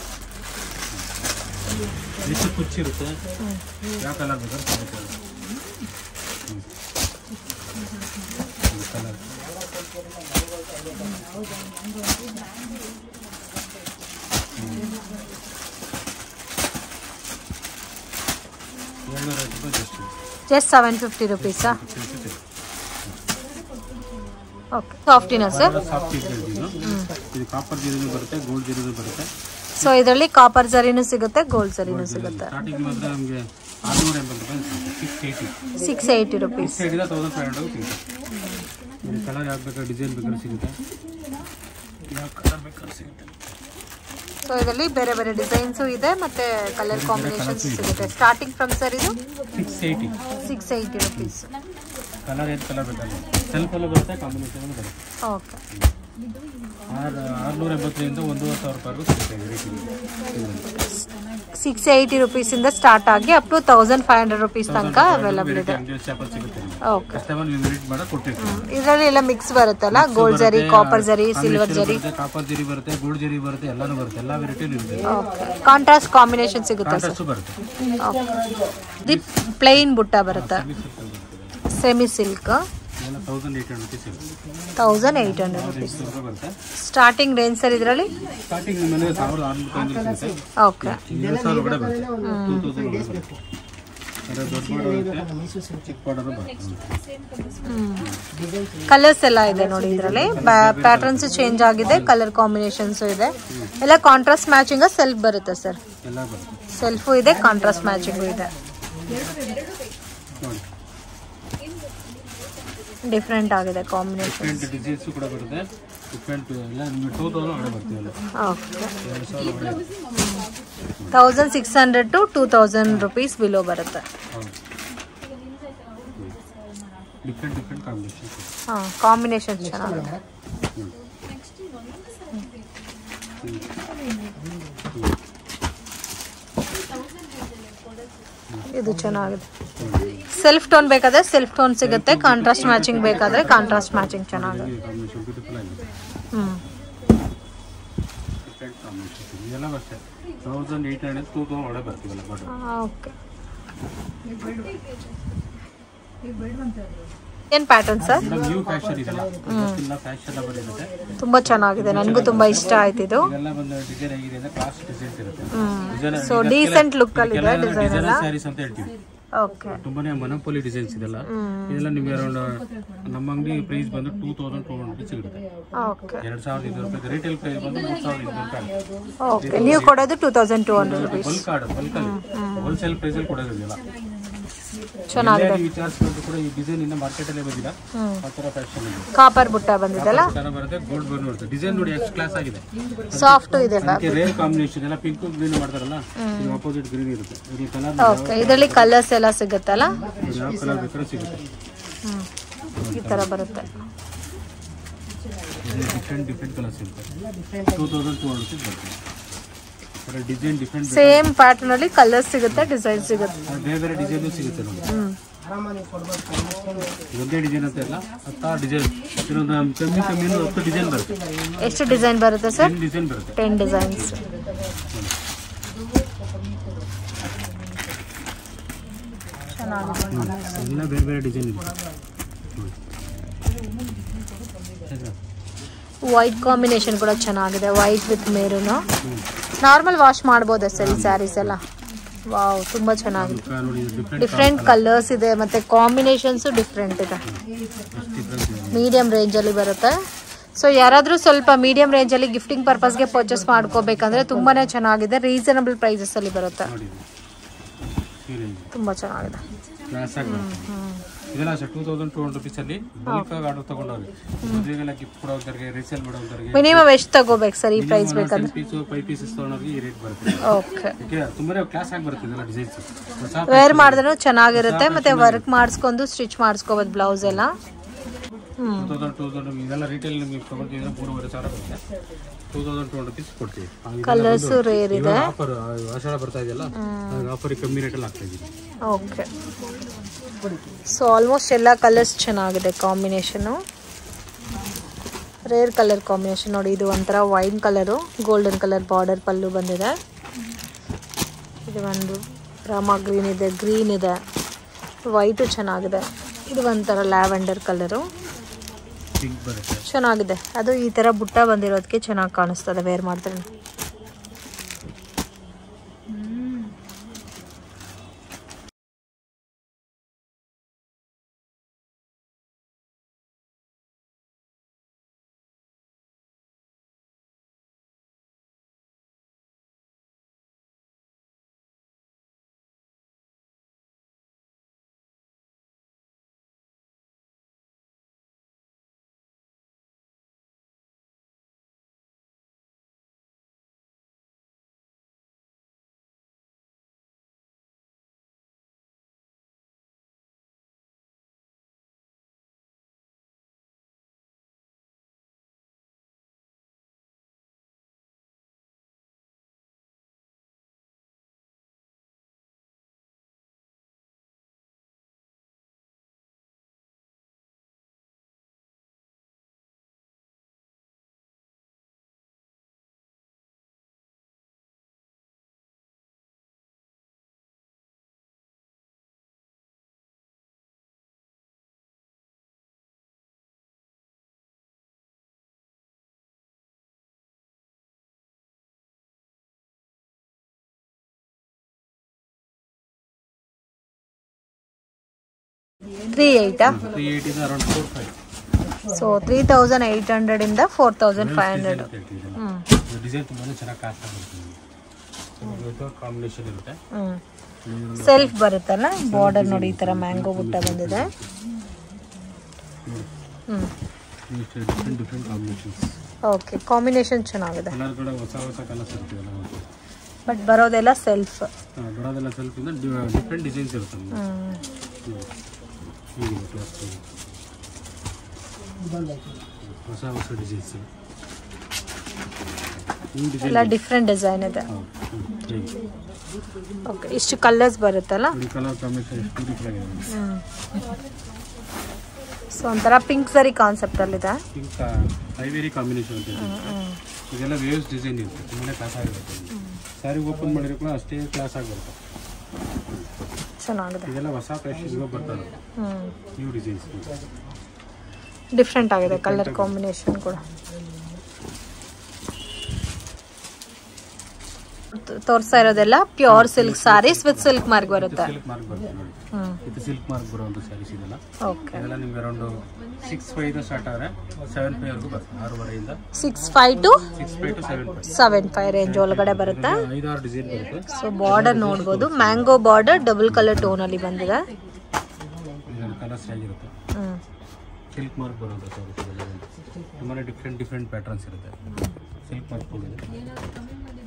ಎಷ್ಟು ಕುಚ್ಚಿರುತ್ತೆ ಯಾವ ಕಲರ್ ಬೇಕಾದ್ರೆ ಸಿಗುತ್ತೆ ಕಲರ್ ಏಳ್ನೂರ ಐವತ್ತು ರೂಪಾಯಿ ಜಸ್ಟ್ ಜಸ್ಟ್ ಸೆವೆನ್ ಫಿಫ್ಟಿ ರುಪೀಸಾ ಓಕೆ ಸಾಫ್ಟಿನಾ ಸರ್ ಸಾಫ್ಟ್ ಇದು ಇದು ಕಾಪರ್ ಜೀರಿನೂ ಬರುತ್ತೆ ಗೋಲ್ಡ್ ಜೀರಿನೂ ಬರುತ್ತೆ ಸೊ ಇದರಲ್ಲಿ ಕಾಪರ್ ಜರಿನೂ ಸಿಗುತ್ತೆ ಗೋಲ್ಡ್ ಜರಿನೂ ಸಿಗುತ್ತೆ ಸ್ಟಾರ್ಟಿಂಗ್ ಮಾತ್ರ ನಮಗೆ ಆರುನೂರ ಎಂಬತ್ತು ರೂಪಾಯಿ six eighty six eighty rupees six ಏಯ್ಟಿಂದ ತೌಸಂಡ್ ಫೈವ್ ಹಂಡ್ರೆಡ್ ಸಿಗುತ್ತೆ ಇದು ಕಲರ್ ಯಾವ್ದು ಬೇಕಾದ್ರೆ ಡಿಸೈನ್ ಬೇಕಾದ್ರೆ ಸಿಗುತ್ತೆ ಯಾವ ಕಲರ್ ಬೇಕಾದ್ರೆ ಸಿಗುತ್ತೆ ಸೊ ಇದರಲ್ಲಿ ಬೇರೆ ಬೇರೆ ಡಿಸೈನ್ಸು ಇದೆ ಮತ್ತೆ ಕಲರ್ ಕಾಂಬಿನೇಷನ್ಸ್ ಸಿಗುತ್ತೆ ಸ್ಟಾರ್ಟಿಂಗ್ ಫ್ರಮ್ ಸರ್ ಇದು six eighty six eighty rupees colour ಏನು ಕಲರ್ ಬೇಕಾದ್ರೆ ಸೆಲ್ಫಲ್ಲೂ ಬರುತ್ತೆ ಕಾಂಬಿನೇಷನ್ ಬರುತ್ತೆ ಓಕೆ ಆರು ಆರುನೂರ ಎಂಬತ್ತರಿಂದ ಒಂದೂವರೆ ಸಾವಿರ ರೂಪಾಯಿಗೂ ಸಿಗುತ್ತೆ ಈ ರೀತಿ ಸಿಕ್ಸ್ ಏಯ್ಟಿ ರುಪೀಸಿಂದ ಸ್ಟಾರ್ಟ್ ಆಗಿ up to thousand five hundred rupees ತನಕ ಅವೈಲಬಲ್ ಇದೆ ಅಂಗಡಿ ಶಾಪಲ್ಲಿ ಸಿಗುತ್ತೆ ಓಕೆ ಕಸ್ಟಮರ್ ನೀವು ವಿಸಿಟ್ ಮಾಡಕ್ಕೆ ಕೊಟ್ಟಿರ್ತೀವಿ ಇದರಲ್ಲಿ ಎಲ್ಲ ಮಿಕ್ಸ್ ಬರುತ್ತಲ್ಲ ಗೋಲ್ಡ್ ಜರಿ ಕಾಪರ್ ಜರಿ ಸಿಲ್ವರ್ ಜರಿ ಕಾಪರ್ ಜರಿ ಬರುತ್ತೆ ಗೋಲ್ಡ್ ಜರಿ ಬರುತ್ತೆ ಎಲ್ಲಾನು ಬರುತ್ತೆ ಎಲ್ಲ ವೆರೈಟಿ ಇರುತ್ತೆ ಓಕೆ ಕಾಂಟ್ರಾಸ್ಟ್ ಕಾಂಬಿನೇಷನ್ ಸಿಗುತ್ತೆ ಸರ್ ಕಾಂಟ್ರಾಸ್ಟು ಬರುತ್ತೆ ಓಕೆ ಇದು ಪ್ಲೈನ್ ಬುಟ್ಟ ಬರುತ್ತೆ ಸೆಮಿ ಸಿಲ್ಕ್ ಇದೆಲ್ಲ ತೌಸಂಡ್ ಏಯ್ಟ್ ಹಂಡ್ರೆಡ್ ರುಪೀಸ್ ಇರುತ್ತೆ ತೌಸಂಡ್ ಏಯ್ಟ್ ಹಂಡ್ರೆಡ್ ರುಪೀಸ್ ಎಂಟು ರೂಪಾಯಿ ಬರುತ್ತೆ ಸ್ಟಾರ್ಟಿಂಗ್ ರೇಂಜ್ ಸರ್ ಇದರಲ್ಲಿ ಸ್ಟಾರ್ಟಿಂಗ್ ನಿಮ್ಮನೆ ಸಾವಿರದ ಆರುನೂರು ರೂಪಾಯಿಂದ ಸಿಗುತ್ತೆ ಓಕೆ ಎರಡು ಸಾವಿರ ಒಳಗಡೆ ಬರುತ್ತೆ ಟೂ ತೌಸಂಡ್ ಒಳಗಡೆ ಬರುತ್ತೆ ಅದೇ ದೊಡ್ಡ ಬಾರ್ಡರ್ ಇರುತ್ತೆ ಚಿಕ್ಕ ಬಾರ್ಡರ್ ಬರುತ್ತೆ ಕಲರ್ಸ್ ಎಲ್ಲ ಇದೆ ನೋಡಿ ಇದರಲ್ಲಿ ಪ್ಯಾಟರ್ನ್ಸ್ ಚೇಂಜ್ ಆಗಿದೆ ಕಲರ್ ಕಾಂಬಿನೇಷನ್ಸ್ ಇದೆ ಎಲ್ಲ ಕಾಂಟ್ರಾಸ್ಟ್ ಮ್ಯಾಚಿಂಗ್ ಸೆಲ್ಫ್ ಬರುತ್ತೆ ಸರ್ ಎಲ್ಲ ಬರುತ್ತೆ ಸೆಲ್ಫು ಇದೆ ಕಾಂಟ್ರಾಸ್ಟ್ ಮ್ಯಾಚಿಂಗು ಇದೆ ನೋಡಿ ಡಿಫ್ರೆಂಟ್ ಆಗಿದೆ ಕಾಂಬಿನೇಷನ್ ಡಿಫ್ರೆಂಟ್ ಡಿಸೈನ್ಸು ಕೂಡ ಬರುತ್ತೆ ಡಿಫ್ರೆಂಟ್ ಎಲ್ಲ ನಿಮಗೆ ಟೂ ತೌಸಂಡ್ ಒಳಗಡೆ ಬರ್ತೀವಿ ಎಲ್ಲ ಓಕೆ ಎರಡು ಸಾವಿರ ಒಳಗಡೆ thousand six hundred to two thousand rupees below ಬರುತ್ತೆ ಹೌದು ಡಿಫ್ರೆಂಟ್ ಡಿಫ್ರೆಂಟ್ ಕಾಂಬಿನೇಷನ್ ಹಾಂ ಕಾಂಬಿನೇಷನ್ ಚೆನ್ನಾಗಿದೆ ಇದು ಚೆನ್ನಾಗಿದೆ ಸೆಲ್ಫ್ ಟೋನ್ ಬೇಕಾದ್ರೆ ಸೆಲ್ಫ್ ಟೋನ್ ಸಿಗುತ್ತೆ ಕಾಂಟ್ರಾಸ್ಟ್ ಮ್ಯಾಚಿಂಗ್ ಬೇಕಾದ್ರೆ ಕಾಂಟ್ರಾಸ್ಟ್ ಮ್ಯಾಚಿಂಗ್ ಚೆನ್ನಾಗಿದೆ ಕಾಂಬಿನೇಷನ್ ಬ್ಯೂಟಿಫುಲ್ ಆಗಿದೆ ಹ್ಞೂ ಡಿಫ್ರೆಂಟ್ ಕಾಂಬಿನೇಷನ್ ಇದೆಲ್ಲ ಬರುತ್ತೆ thousand eight hundred two thousand ಒಳಗೆ ಬರ್ತೀವಲ್ಲ ಬಾರ್ಡರ್ ಓಕೆ ಏನು pattern sir madam new fashion ಇದೆಲ್ಲ ಇವತ್ತಿನ ಫ್ಯಾಷನ್ ಬಂದಿರುತ್ತೆ ತುಂಬ ಚೆನ್ನಾಗಿದೆ ನನಗೂ ತುಂಬ ಇಷ್ಟ ಆಯ್ತು ಇದು ಇದೆಲ್ಲ ಬಂದು ಡಿಸೈನ್ ಆಗಿದೆ ಅಂದ್ರೆ ಕ್ಲಾಸ್ ಡಿಸೈನ್ಸ್ ಇರುತ್ತೆ ಡಿಸೈನ್ ಸೊ ಡೀಸೆಂಟ್ ಲುಕ್ ಅಲ್ಲಿ ಇದೆ ಡಿಸೈನ್ ಎಲ್ಲ ಸ್ಯಾರೀಸ್ ಅಂತ ಹೇಳ್ತೀವಿ ಓಕೆ ತುಂಬಾನೇ ಮನಪೋಲಿ ಡಿಸೈನ್ಸ್ ಇದೆಲ್ಲ ಇದೆಲ್ಲ ನಿಮ್ಗೆ ಅರೌಂಡ್ ನಮ್ಮ ಅಂಗಡಿ ಪ್ರೈಸ್ ಬಂದು ಟೂ ತೌಸಂಡ್ ಟೂ ಹಂಡ್ರೆಡ್ ಸಿಗುತ್ತೆ ಓಕೆ ಎರಡು ಸಾವಿರದ ಇನ್ನೂರು ರೂಪಾಯಿ ರಿಟೇಲ್ ಪ್ರೈಸ್ ಬಂದು ಮೂರು ಸಾವಿರದ ಇನ್ನೂರು ರೂಪಾಯಿ ಓಕೆ ನೀವು ಕೊಡೋದು two thousand two hundred rupees bulk order bulk ಅಲ್ಲಿ ಹೋಲ್ಸೇಲ್ ಪ್ರೈಸ್ ಅಲ್ಲಿ ಕೊಡೋದಿಲ್ಲ ಚೆನ್ನಾಗಿದೆ ವಿಚಾರಿಸ್ಕೊಂಡು ಕೂಡ ಈ ಡಿಸೈನ್ ಇನ್ನ ಮಾರ್ಕೆಟ್ ಅಲ್ಲೇ ಬಂದಿಲ್ಲ ಆ ತರ ಫ್ಯಾಷನ್ ಇದೆ ಕಾಪರ್ ಬುಟ್ಟ ಬಂದಿದೆಲ್ಲ ಚೆನ್ನಾಗಿ ಬರುತ್ತೆ ಗೋಲ್ಡ್ ಬರ್ನ್ ಬರುತ್ತೆ ಡಿಸೈನ್ ನೋಡಿ ಎಷ್ಟು ಕ್ಲಾಸ್ ಆಗಿದೆ ಸಾಫ್ಟ್ ಇದೆ ಅದಕ್ಕೆ ರೇರ್ ಕಾಂಬಿನೇಷನ್ ಎಲ್ಲ ಪಿಂಕ್ ಗ್ರೀನ್ ಮಾಡ್ತಾರಲ್ಲ ಇದು ಆಪೋಸಿಟ್ ಗ್ರೀನ್ ಇರುತ್ತೆ ಇದು ಕಲರ್ ಓಕೆ ಇದರಲ್ಲಿ ಕಲರ್ಸ್ ಎಲ್ಲ ಸಿಗುತ್ತಲ್ಲ ಯಾವ ಕಲರ್ ಬೇಕಾದ್ರೂ ಸಿಗುತ್ತೆ ಹ್ಮ್ ಈ ಥರ ಬರುತ್ತೆ ಡಿಫ್ರೆಂಟ್ ಡಿಫ್ರೆಂಟ್ ಕಲರ್ಸ್ ಇರುತ್ತೆ ಟೂ ತೌಸಂಡ್ ಟೂ ಹಂಡ್ರೆಡ್ ಬರುತ್ತೆ ಡಿಸೈನ್ ಡಿಫ್ರೆಂಟ್ ಸೇಮ್ ಪ್ಯಾಟರ್ನ್ ಅಲ್ಲಿ ಕಲರ್ ಸಿಗುತ್ತೆ ಡಿಸೈನ್ ಸಿಗುತ್ತೆ ಬೇರೆ ಬೇರೆ ಡಿಸೈನು ಸಿಗುತ್ತೆ ನೋಡಿ ಹ್ಮ್ ಒಂದೇ ಡಿಸೈನ್ ಅಂತ ಇಲ್ಲ ಹತ್ತಾರು ಡಿಸೈನ್ ಇನ್ನೊಂದು ಕಮ್ಮಿ ಕಮ್ಮಿ ಅಂದ್ರೆ ಹತ್ತು ಡಿಸೈನ್ ಬರುತ್ತೆ ಎಷ್ಟು ಡಿಸೈನ್ ಬರುತ್ತೆ ಸರ್ ಟೆನ್ ಡಿಸೈನ್ ಬರುತ್ತೆ ಟೆನ್ ಡಿಸೈನ್ಸ್ ಚೆನ್ನಾಗಿದೆ ನೋಡಿ ಎಲ್ಲ ಬೇರೆ ಬೇರೆ ಡಿಸೈನ್ ಇರುತ್ತೆ ನೋಡಿ ಆಯ್ತಾ? ವೈಟ್ ಕಾಂಬಿನೇಷನ್ ಕೂಡ ಚೆನ್ನಾಗಿದೆ white with maroon normal wash ಮಾಡ್ಬೋದಾ ಸರ್ ಈ ಸ್ಯಾರೀಸ್ ಎಲ್ಲ ವಾವ್ ತುಂಬ ಚೆನ್ನಾಗಿದೆ ಈಗ ನೋಡಿ ಡಿಫ್ರೆಂಟ್ ಡಿಫ್ರೆಂಟ್ ಕಲರ್ಸ್ ಇದೆ ಮತ್ತೆ ಕಾಂಬಿನೇಷನ್ಸು ಡಿಫ್ರೆಂಟ್ ಇದೆ ಎಷ್ಟು ಡಿಫ್ರೆನ್ಸ್ ಇದೆ ಮೀಡಿಯಂ ರೇಂಜಲ್ಲಿ ಬರುತ್ತೆ ಸೊ ಯಾರಾದರೂ ಸ್ವಲ್ಪ ಮೀಡಿಯಂ ರೇಂಜಲ್ಲಿ ಗಿಫ್ಟಿಂಗ್ ಪರ್ಪಸ್ಗೆ ಪರ್ಚೇಸ್ ಮಾಡ್ಕೋಬೇಕಂದ್ರೆ ತುಂಬಾ ಚೆನ್ನಾಗಿದೆ ರೀಸನಬಲ್ ಪ್ರೈಸಸಲ್ಲಿ ಬರುತ್ತೆ ನೋಡಿ ಈ ರೇಂಜ್ ತುಂಬ ಚೆನ್ನಾಗಿದೆ ಕ್ಲಾಸ್ ಆಗಿ ಬರುತ್ತೆ. ಇದೆಲ್ಲ sir two thousand two hundred ರುಪೀಸಲ್ಲಿ ಬಲ್ಕ್ ಆಗಿ ಆರ್ಡರ್ ತಗೊಂಡವ್ರಿ ಮದುವೆಗೆಲ್ಲ ಗಿಫ್ಟ್ ಕೊಡೋದ್ರಿಗೆ ರೀಸೇಲ್ ಮಾಡೋದ್ರಿಗೆ ಮಿನಿಮಮ್ ಎಷ್ಟು ತಗೋಬೇಕು ಸರ್ ಈ ಪ್ರೈಸ್ ಬೇಕಂದ್ರೆ ಪೀಸು ಫೈವ್ ಪೀಸಸ್ ತೊಗೊಂಡವ್ರಿಗೆ ಈ ರೇಟ್ ಬರುತ್ತೆ ಓಕೆ ಯಾಕೆ ತುಂಬಾ ಕ್ಲಾಸ್ ಆಗಿ ಬರುತ್ತೆ ಇದೆಲ್ಲ ಡಿಸೈನ್ಸ್ ಹೊಸ ವೇರ್ ಮಾಡಿದ್ರೂ ಚೆನ್ನಾಗಿರುತ್ತೆ ಮತ್ತೆ ವರ್ಕ್ ಮಾಡಿಸ್ಕೊಂಡು ಸ್ಟಿಚ್ ಮಾಡಿಸ್ಕೋಬೋದು ಬ್ಲೌಸ್ ಎಲ್ಲ ಹ್ಞೂ ಟೂ ತೌಸಂಡ್ ಟೂ ತೌಸಂಡ್ ಇದೆಲ್ಲ ರಿಟೇಲ್ ನಿಮಗೆ ತೊಗೊಳ್ತಿದ್ರೆ ಮೂರುವರೆ ಸಾವಿರ ಬರುತ್ತೆ two thousand two hundred rupees ಕೊಡ್ತೀವಿ ಕಲರ್ಸು ರೇರ್ ಇದೆ ಆಫರ್ ಆಷಾಢ ಬರ್ತಾ ಇದೆಯಲ್ಲ ಆಫರ್ ಕಮ್ಮಿ ರೇಟಲ್ಲಿ ಆಗ್ತಾ ಇದೀವಿ ಓಕೆ ಸೊ ಆಲ್ಮೋಸ್ಟ್ ಎಲ್ಲ ಕಲರ್ಸ್ ಚೆನ್ನಾಗಿದೆ ಕಾಂಬಿನೇಷನು ರೇರ್ ಕಲರ್ ಕಾಂಬಿನೇಷನ್ ನೋಡಿ ಇದು ಒಂಥರ wine colour golden colour border pallu ಬಂದಿದೆ ಇದು ಒಂದು ರಾಮ ಗ್ರೀನ್ ಇದೆ ಗ್ರೀನ್ ಇದೆ ವೈಟು ಚೆನ್ನಾಗಿದೆ ಇದು ಒಂಥರ ಲ್ಯಾವೆಂಡರ್ ಕಲರು ಪಿಂಕ್ ಬರುತ್ತೆ ಚೆನ್ನಾಗಿದೆ ಅದು ಈ ಥರ ಬುಟ್ಟ ಬಂದಿರೋದಕ್ಕೆ ಚೆನ್ನಾಗಿ ಕಾಣಿಸ್ತದೆ ವೇರ್ ಮಾಡಿದ್ರೆ ತ್ರೀ ಏಯ್ಟಾ ತ್ರೀ ಏಯ್ಟಿಂದ around four five so three thousand eight ಹಂಡ್ರೆಡಿಂದ ಫೋರ್ ತೌಸಂಡ್ ಫೈವ್ ಹಂಡ್ರೆಡ್ ಹ್ಞೂ ಡಿಸೈನ್ ತುಂಬಾ ಚೆನ್ನಾಗಿ ಕಾಸ್ಟ್ ಆಗುತ್ತೆ ಕಾಂಬಿನೇಷನ್ ಇರುತ್ತೆ ಹ್ಞೂ ಸೆಲ್ಫ್ ಬರುತ್ತಲ್ಲ ಬಾರ್ಡರ್ ನೋಡಿ ಈ ಥರ ಮ್ಯಾಂಗೋ ಬುಟ್ಟ ಬಂದಿದೆ ಹ್ಞೂ different different combinations okay combination ಚೆನ್ನಾಗಿದೆ ಕಲರ್ ಕೂಡ ಹೊಸ ಹೊಸ ಕಲರ್ಸ್ ಇರ್ತೀವಲ್ಲ ಮತ್ತೆ ಬಟ್ ಬರೋದೆಲ್ಲ ಸೆಲ್ಫ್ ಹಾ, ಬರೋದೆಲ್ಲ ಸ್ವಲ್ಪ ಇಂದ ಡಿಫ್ರೆಂಟ್ ಡಿಸೈನ್ಸ್ ಇರುತ್ತೆ ನಮ್ಗೆ. ಹ್ಞೂ ಹ್ಮ್. ಹೀಗಿದೆ class ಗಳು. ಹೊಸ ಹೊಸ ಡಿಸೈನ್ಸ್ ಈ ಡಿಸೈನ್ ಎಲ್ಲ ಡಿಫ್ರೆಂಟ್ ಡಿಸೈನ್ ಇದೆ ಹೇಗೆ ಓಕೆ ಇಷ್ಟು ಕಲರ್ಸ್ ಬರುತ್ತಲ್ಲ ಈ ಕಲರ್ ಕಾಂಬಿನೇಷನ್ ಎಷ್ಟು ಬ್ಯೂಟಿಫುಲ್ ಆಗಿದೆ ಸೊ ಒಂಥರ ಪಿಂಕ್ ಸರಿ ಕಾನ್ಸೆಪ್ಟಲ್ಲಿದೆ ಪಿಂಕ್ ಐವೇರಿ ಕಾಂಬಿನೇಷನ್ ಅಂತ ಇದೆ. ಇದೆಲ್ಲ ವೇವ್ಸ್ ಡಿಸೈನ್ ಇರುತ್ತೆ ತುಂಬಾ ಕ್ಲಾಸ್ ಆಗಿರುತ್ತೆ ಸ್ಯಾರಿ ಓಪನ್ ಮಾಡಿರೋ ಕೂಡ ಅಷ್ಟೇ ಕ್ಲಾಸ್ ಆಗಿರುತ್ತೆ ಚೆನ್ನಾಗಿದೆ ಇದೆಲ್ಲ ಹೊಸ ಫ್ಯಾಷನ್ ಇವಾಗ ಬರ್ತಾರೆ ಹ್ಞೂ ನ್ಯೂ ಡಿಸೈನ್ಸ್ ಡಿಫ್ರೆಂಟ್ ಆಗಿದೆ ಕಲರ್ ಕಾಂಬಿನೇಷನ್ ಕೂಡ ತೋರಿಸ್ತಾ ಇರೋದೆಲ್ಲ pure silk saris with silk mark ಬರುತ್ತೆ ಸಿಲ್ಕ್ ಮಾರ್ಕ್ ಬರುತ್ತೆ ನೋಡಿ ಹ್ಮ್ ಇದು ಸಿಲ್ಕ್ ಮಾರ್ಕ್ ಬರುವಂಥ ಸ್ಯಾರೀಸ್ ಇದೆಲ್ಲ ಓಕೆ ಇದೆಲ್ಲ ನಿಮ್ಗೆ ಅರೌಂಡ್ ಸಿಕ್ಸ್ ಫೈವ್ ಸ್ಟಾರ್ಟ್ ಆದರೆ ಸೆವೆನ್ ಫೈವ್ವರೆಗೂ ಬರುತ್ತೆ ಆರೂವರೆಯಿಂದ six five to six five to seven five seven five range ಒಳಗಡೆ ಬರುತ್ತೆ ಐದಾರು ಡಿಸೈನ್ ಬರುತ್ತೆ ಸೊ ಬಾರ್ಡರ್ ನೋಡ್ಬೋದು mango border double colour tone ಅಲ್ಲಿ ಬಂದಿದೆ ಇದೆಲ್ಲ ಕಲರ್ಸ್ ಆಗಿರುತ್ತೆ ಹ್ಮ್ ಸಿಲ್ಕ್ ಮಾರ್ಕ್ ಬರುವಂಥ ಸ್ಯಾರೀಸ್ ಇದೆಲ್ಲ ತುಂಬಾ ಡಿಫ್ರೆಂಟ್ ಡಿಫ್ರೆಂಟ್ ಪ್ಯಾಟರ್ನ್ಸ್ ಇರುತ್ತೆ ಸಿಲ್ಕ್ ಮಾರ್ಕ್ ಇದೆ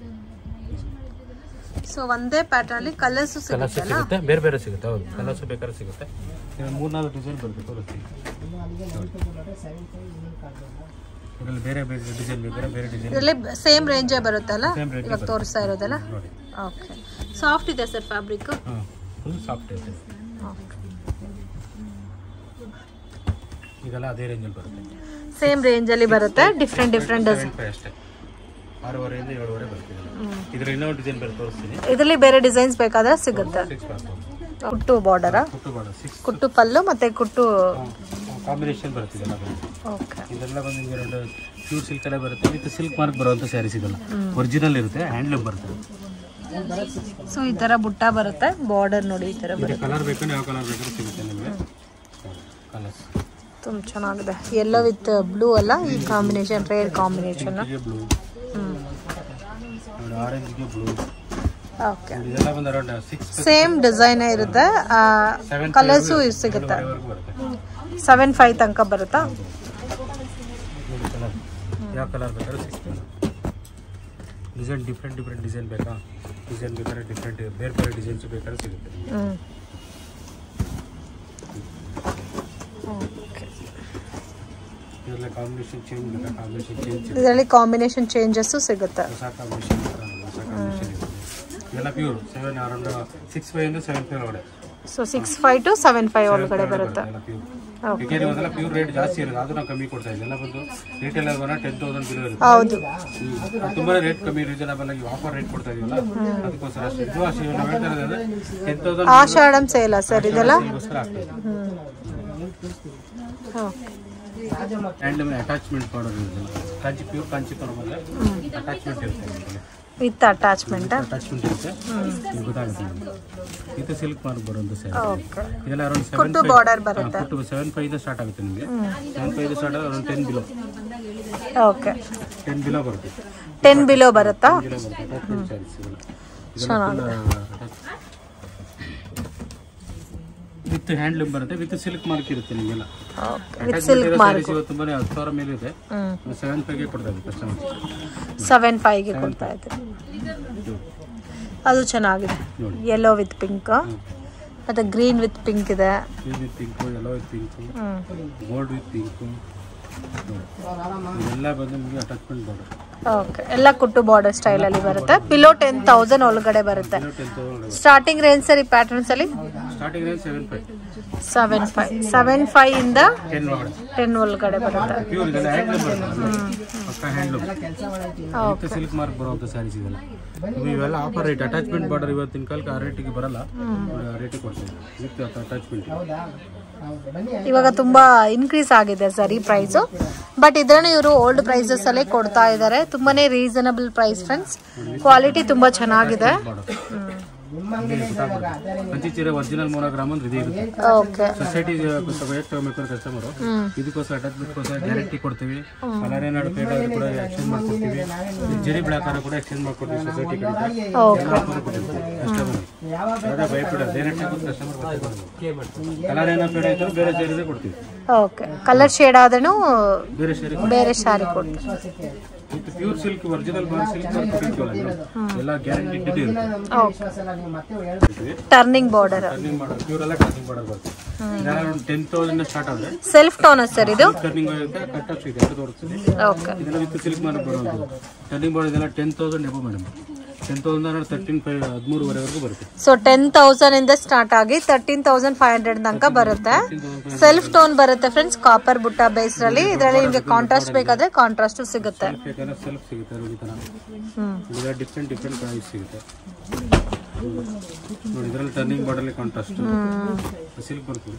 ಸೊ ಒಂದೇ ಪ್ಯಾಟರ್ನ್ ಅಲ್ಲಿ ಕಲರ್ಸ್ ಕಲರ್ಸ್ ಸಿಗುತ್ತಲ್ಲ ಸಿಗುತ್ತೆ ಬೇರೆ ಬೇರೆ ಸಿಗುತ್ತೆ ಹೌದು ಕಲರ್ಸ್ ಬೇಕಾದ್ರೆ ಸಿಗುತ್ತೆ ಮೂರ್ನಾಲ್ಕು ಡಿಸೈನ್ ಬರುತ್ತೆ ತೋರಿಸ್ತೀನಿ ಇದರಲ್ಲಿ ಬೇರೆ ಬೇರೆ ಡಿಸೈನ್ ಬೇಕಾದ್ರೆ ಬೇರೆ ಡಿಸೈನ್ ಇದರಲ್ಲಿ ಸೇಮ್ ರೇಂಜೇ ಬರುತ್ತಲ್ಲ Same range ಇವಾಗ ತೋರಿಸ್ತಾ ಇರೋದಲ್ಲ ನೋಡಿ ಓಕೆ ಸಾಫ್ಟ್ ಇದೆ ಸರ್ ಫ್ಯಾಬ್ರಿಕ್ ಹಾಂ ಫುಲ್ ಸಾಫ್ಟ್ ಇದೆ ಇದೆಲ್ಲ ಅದೇ ರೇಂಜಲ್ಲಿ ಬರುತ್ತೆ ಸೇಮ್ ರೇಂಜಲ್ಲಿ ಬರುತ್ತೆ different different design seven five ಅಷ್ಟೇ ಆರೂವರೆಯಿಂದ ಏಳುವರೆ ಬರ್ತಿದೆ ಇದ್ರ ಇನ್ನೊಂದು ಡಿಸೈನ್ ಬೇರೆ ತೋರಿಸ್ತೀನಿ ಇದರಲ್ಲಿ ಬೇರೆ ಡಿಸೈನ್ಸ್ ಬೇಕಾದ್ರೆ ಸಿಗುತ್ತೆ ಸಿಕ್ಸ್ ಪಾಸ್ ಕುಟ್ಟು ಬಾರ್ಡರ ಕುಟ್ಟು ಬೇಡ ಸಿಕ್ಸ್ ಕುಟ್ಟು ಪಲ್ಲು ಮತ್ತೆ ಕುಟ್ಟು ಕಾಂಬಿನೇಷನ್ ಬರ್ತಿದೆಲ್ಲ ಬಂದು ಓಕೆ ಇದೆಲ್ಲ ಬಂದು ನಿಮಗೆ ಎರಡು ಪ್ಯೂರ್ ಸಿಲ್ಕ್ ಎಲ್ಲ ಬರುತ್ತೆ ವಿತ್ ಸಿಲ್ಕ್ ಮಾರ್ಕ್ ಬರುವಂಥ ಸ್ಯಾರೀಸ್ ಇದೆಲ್ಲ ಒರಿಜಿನಲ್ ಇರುತ್ತೆ ಹ್ಯಾಂಡ್ಲೂಮ್ ಬರುತ್ತೆ ಸೊ ಈ ತರ ಬುಟ್ಟ ಬರುತ್ತೆ ಬಾರ್ಡರ್ ನೋಡಿ ಈ ತರ ಇದು ಕಲರ್ ಬೇಕು ಯಾವ ಕಲರ್ ಬೇಕಾದ್ರೂ ಸಿಗುತ್ತೆ ನಿಮಗೆ ಕಲರ್ಸ್ ತುಂಬ ಚೆನ್ನಾಗಿದೆ ಎಲ್ಲೋ ವಿತ್ ಬ್ಲೂ ಅಲ್ಲ ಈ ಕಾಂಬಿನೇಷನ್ ರೇರ್ ಕಾಂಬಿನೇಷನ್ ಬ್ಲೂ ನೋಡಿ ಆರೆಂಜ್ಗೆ ಬ್ಲೂ ಓಕೆ ಇದೆಲ್ಲ ಬಂದು ಅರೌಂಡ್ ಸಿಕ್ಸ್ ಸೇಮ್ ಡಿಸೈನ್ ಇರುತ್ತೆ ಸೆವೆನ್ ಕಲರ್ಸು ಸಿಗುತ್ತೆ ವರೆಗೂ ಬರುತ್ತೆ ಸೆವೆನ್ ಫೈವ್ ತನಕ ಬರುತ್ತಾ ನೋಡಿ ಕಲರ್ ಯಾವ ಕಲರ್ ಬೇಕಾದ್ರೂ six design different different design ಬೇಕಾ ಡಿಸೈನ್ ಬೇಕಾದ್ರೆ ಡಿಫ್ರೆಂಟ್ ಬೇರೆ ಬೇರೆ ಡಿಸೈನ್ಸ್ ಬೇಕಾದ್ರೆ ಸಿಗುತ್ತೆ ಹ್ಮ್ ಇದೆಲ್ಲ ಕಾಂಬಿನೇಷನ್ ಚೇಂಜ್ ಬೇಕಾ ಕಾಂಬಿನೇಷನ್ ಚೇಂಜ್ ಇದರಲ್ಲಿ ಕಾಂಬಿನೇಷನ್ ಚೇಂಜಸ್ಸು ಸಿಗುತ್ತೆ ಹೊಸ ಕಾಂಬಿನೇಷನ್ ಹೊಸ ಕಾಂಬಿನೇಷನ್ ಇದೆ ಇದೆಲ್ಲ pure seven around six five ಇಂದ ಸೆವೆನ್ ಫೈವ್ ಒಳಗಡೆ so six five to seven five ಒಳಗಡೆ ಬರುತ್ತೆ ಎಲ್ಲ ಪ್ಯೂರ್ ಯಾಕೆಂದ್ರೆ ಇವಾಗೆಲ್ಲ ಪ್ಯೂರ್ ರೇಟ್ ಜಾಸ್ತಿ ಇರೋದು ಅದು ನಾವು ಕಮ್ಮಿ ಕೊಡ್ತಾ ಇದ್ದೀವಿ ಎಲ್ಲ ಬಂದು ರಿಟೇಲ್ ಬಂದ್ರೆ ಟೆನ್ ತೌಸಂಡ್ ಬಿಲೋ ಇರುತ್ತೆ ಹೌದು ಹ್ಮ್. ತುಂಬಾ ರೇಟ್ ಕಮ್ಮಿ ರೀಸನಬಲ್ ಆಗಿ ಆಫರ್ ರೇಟ್ ಕೊಡ್ತಾ ಇದೀವಲ್ಲ ಅದಕ್ಕೋಸ್ಕರ ಅಷ್ಟೇ ಇದು ಅಷ್ಟೇ ನಾವು ಹೇಳ್ತಾ ಇರೋದು ಟೆನ್ ತೌಸಂಡ್ ಆಷಾಢಂ ಸೇಲ ಸರ್ ಇದೆಲ್ಲ ಗೋಸ್ಕರ ಆಗ್ತದೆ ಹಾಂ ಹ್ಯಾಂಡ್ ಅಟ್ಯಾಚ್ಮೆಂಟ್ ಮಾಡೋದು ಇದೆಲ್ಲ ಕಾಂಚಿ ಪ್ಯೂರ್ ಕಾಂಚಿ ತಗೊಂಡ್ರೆ ಅಟ್ಯಾಚ್ಮೆಂಟ್ ಇರುತ್ತೆ ಇದಕ್ಕೆ. ವಿತ್ ಅಟ್ಯಾಚ್ಮೆಂಟ್ ಅಟ್ಯಾಚ್ಮೆಂಟ್ ಇರುತ್ತೆ ನಿಮ್ಗೆ ಗೊತ್ತಾಗುತ್ತೆ ನಿಮ್ಗೆ. ಇದು ಸಿಲ್ಕ್ ಮಾರ್ಕ್ ಬರುವಂತ ಸರ್ ಓಕೆ ಇದೆಲ್ಲ ಅರೌಂಡ್ ಸೆವೆನ್ ಕುಟ್ಟು ಬಾರ್ಡರ್ ಬರುತ್ತೆ ಕೊಟ್ಟು ಸೆವೆನ್ ಫೈವ್ ಇಂದ ಸ್ಟಾರ್ಟ್ ಆಗುತ್ತೆ ನಿಮಗೆ seven five start around ten below okay ten below ಬರುತ್ತೆ ಟೆನ್ ಬಿಲೋ ಬರುತ್ತಾ ಬಿಲೋ ಬರುತ್ತೆ ಅಟ್ಯಾಚ್ಮೆಂಟ್ ಸ್ಯಾರೀಸ್ ಇವೆಲ್ಲ ವಿತ್ ಹ್ಯಾಂಡ್ಲೂಮ್ ಬರುತ್ತೆ ವಿತ್ ಸಿಲ್ಕ್ ಮಾರ್ಕ್ ಇರುತ್ತೆ ನಿಮಗೆಲ್ಲ ಓಕೆ ವಿತ್ ಸಿಲ್ಕ್ ಮಾರ್ಕ್ ಇವತ್ತು ತುಂಬಾನೇ ಹತ್ತು ಸಾವಿರ ಮೇಲೆ ಇದೆ ಹ್ಞೂ ಸೆವೆನ್ ಫೈವ್ಗೆ ಕೊಡ್ತಾ ಇದ್ದೀವಿ ಕಸ್ಟಮರ್ ಸೆವೆನ್ ಫೈವ್ಗೆ ಕೊಡ್ತಾ ಇದ್ದೀವಿ ಅದು ಚೆನ್ನಾಗಿದೆ ನೋಡಿ ಯೆಲ್ಲೋ ವಿತ್ ಪಿಂಕ್ ಮತ್ತು ಗ್ರೀನ್ ವಿತ್ ಪಿಂಕ್ ಇದೆ green with pink yellow with pink ಹ್ಞೂ ಗೋಲ್ಡ್ ವಿತ್ ಪಿಂಕು ಇದೆಲ್ಲ ಬಂದು ನಿಮಗೆ ಅಟ್ಯಾಚ್ಮೆಂಟ್ ಬರುತ್ತೆ ಓಕೆ ಎಲ್ಲ ಕುಟ್ಟು ಬಾರ್ಡರ್ ಸ್ಟೈಲಲ್ಲಿ ಬರುತ್ತೆ ಬಿಲೋ ಟೆನ್ ತೌಸಂಡ್ ಒಳಗಡೆ ಬರುತ್ತೆ ten thousand starting range sir ಈ ಪ್ಯಾಟರ್ನ್ಸ್ ಅಲ್ಲಿ starting range seven five seven five seven five ಇಂದ ಟೆನ್ ಒಳಗಡೆ ಟೆನ್ ಒಳಗಡೆ ಬರುತ್ತೆ ಪ್ಯೂರ್ ಇದೆಲ್ಲ ಹ್ಯಾಂಡ್ಲೂಮ್ ಬರುತ್ತೆ ಪಕ್ಕ ಹ್ಯಾಂಡ್ಲೂಮ್ ಮತ್ತೆ ಸಿಲ್ಕ್ ಮಾರ್ಕ್ ಬರುವಂಥ ಸ್ಯಾರೀಸ್ ಇದೆಲ್ಲ ಇದು ಇವೆಲ್ಲ ಆಫರ್ ರೇಟ್ ಅಟ್ಯಾಚ್ಮೆಂಟ್ ಬಾರ್ಡರ್ ಇವತ್ತಿನ ಕಾಲಕ್ಕೆ ಆ ರೇಟಿಗೆ ಬರಲ್ಲ ಆ ರೇಟಿಗೆ ಕೊಡ್ತೀವಿ ವಿತ್ ಅಟ್ಯಾಚ್ಮೆಂಟ್ ಇವಾಗ ತುಂಬಾ ಇನ್ಕ್ರೀಸ್ ಆಗಿದೆ ಸರ್ ಈ ಪ್ರೈಸು ಬಟ್ ಇದ್ರನ್ನು ಇವರು ಓಲ್ಡ್ ಪ್ರೈಸಸ್ ಅಲ್ಲೇ ಕೊಡ್ತಾ ಇದ್ದಾರೆ ತುಂಬಾನೇ ರೀಸನಬಲ್ ಪ್ರೈಸ್ ಫ್ರೆಂಡ್ಸ್ ಕ್ವಾಲಿಟಿ ತುಂಬಾ ಚೆನ್ನಾಗಿದೆ ಕಂಚಿ ಚೀರೆ ಒರಿಜಿನಲ್ ಮೋನೋಗ್ರಾಮ್ ಅಂದ್ರೆ ಇದೇ ಇರುತ್ತೆ ಓಕೆ ಸೊಸೈಟಿ ವೇಟ್ ತಗೋಬೇಕು ಕಸ್ಟಮರ್ ಇದಕ್ಕೋಸ್ಕರ ಅಟ್ಯಾಚ್ಮೆಂಟ್ಗೋಸ್ಕರ ಗ್ಯಾರಂಟಿ ಕೊಡ್ತೀವಿ ಕಲರ್ ಏನಾದ್ರು ಪೇಟ್ ಆದ್ರೂ ಕೂಡ ಎಕ್ಸ್ಚೇಂಜ್ ಮಾಡ್ಕೊಡ್ತೀವಿ ಈ ಜರಿ ಬ್ಲಾಕ್ ಆದ್ರೂ ಕೂಡ ಎಕ್ಸ್ಚೇಂಜ್ ಮಾಡ್ಕೊಡ್ತೀವಿ ಸೊಸೈಟಿ ಕಡೆಯಿಂದ ಕಸ್ಟಮರ್ ಅದೇ ಭಯಪಡ ಡೈರೆಕ್ಟ್ ಆಗಿ ಕಸ್ಟಮರ್ ಕಲರ್ ಏನೋ ಪೇಡ ಇದ್ರೂ ಬೇರೆ ಸೇರಿದ್ರೆ ಕೊಡ್ತೀವಿ ಓಕೆ ಕಲರ್ ಶೇಡ್ ಆದ್ರೂ ಬೇರೆ ಸೇರಿ ಬೇರೆ ಶಾರಿ ಕೊಡ್ತೀವಿ with pure silk original silk ಮಾಡ್ಕೊಟ್ಟಿರ್ತೀವಲ್ಲ ಎಲ್ಲ ಗ್ಯಾರಂಟಿ ಇರುತ್ತೆ ಟರ್ನಿಂಗ್ ಬಾರ್ಡರ್ ಟರ್ನಿಂಗ್ ಮಾಡೋದು ಪ್ಯೂರ್ ಎಲ್ಲ ಟರ್ನಿಂಗ್ ಮಾಡೋದು ಬರುತ್ತೆ ಇದೆಲ್ಲ ಒಂದು ಟೆನ್ ತೌಸಂಡ್ ಸ್ಟಾರ್ಟ್ ಆದರೆ ಸೆಲ್ಫ್ ಟೋನ್ ಸರ್ ಇದು ಟರ್ನಿಂಗ್ ಆಗುತ್ತೆ ಕಟ್ ಆಫ್ ಇದೆ ಎರಡು ತೋರಿಸ್ತೀನಿ ಓಕೆ ಇದೆಲ್ಲ ವಿತ್ ಸಿಲ್ಕ್ ಮಾಡಿ ಬರೋದು ಟರ್ನಿಂಗ್ ಬಾರ್ಡ್ ಇದೆಲ್ಲ ten thousand above madam ten thousand ಅಂದ್ರೆ ತರ್ಟೀನ್ ಫೈವ್ ಹದಿಮೂರುವರೆವರೆಗೂ ಬರುತ್ತೆ ಸೊ ಟೆನ್ ತೌಸಂಡ್ ಇಂದ ಸ್ಟಾರ್ಟ್ ಆಗಿ ತರ್ಟೀನ್ ತೌಸಂಡ್ ಫೈವ್ ಹಂಡ್ರೆಡ್ ತನಕ ಬರುತ್ತೆ ಸೆಲ್ಫ್ ಟೋನ್ ಬರುತ್ತೆ ಫ್ರೆಂಡ್ಸ್ ಕಾಪರ್ ಬುಟ್ಟ ಬೇಸ್ ಅಲ್ಲಿ ಇದರಲ್ಲಿ ನಿಮಗೆ ಕಾಂಟ್ರಾಸ್ಟ್ ಬೇಕಾದ್ರೆ ಕಾಂಟ್ರಾಸ್ಟ್ ಸಿಗುತ್ತೆ ಬೇಕಾದ್ರೆ ಸೆಲ್ಫ್ ಸಿಗುತ್ತೆ ನೋಡಿ ಈ ಥರ ಹ್ಮ್ ಇದೆಲ್ಲ ಡಿಫ್ರೆಂಟ್ ಡಿಫ್ರೆಂಟ್ ಪ್ರೈಸ್ ಸಿಗುತ್ತೆ ನೋಡಿ ಇದರಲ್ಲಿ ಟರ್ನಿಂಗ್ ಬಾರ್ಡಲ್ಲಿ ಕಾಂಟ್ರಾಸ್ಟ್ ಸಿಲ್ಕ್ ಬರ್ತದೆ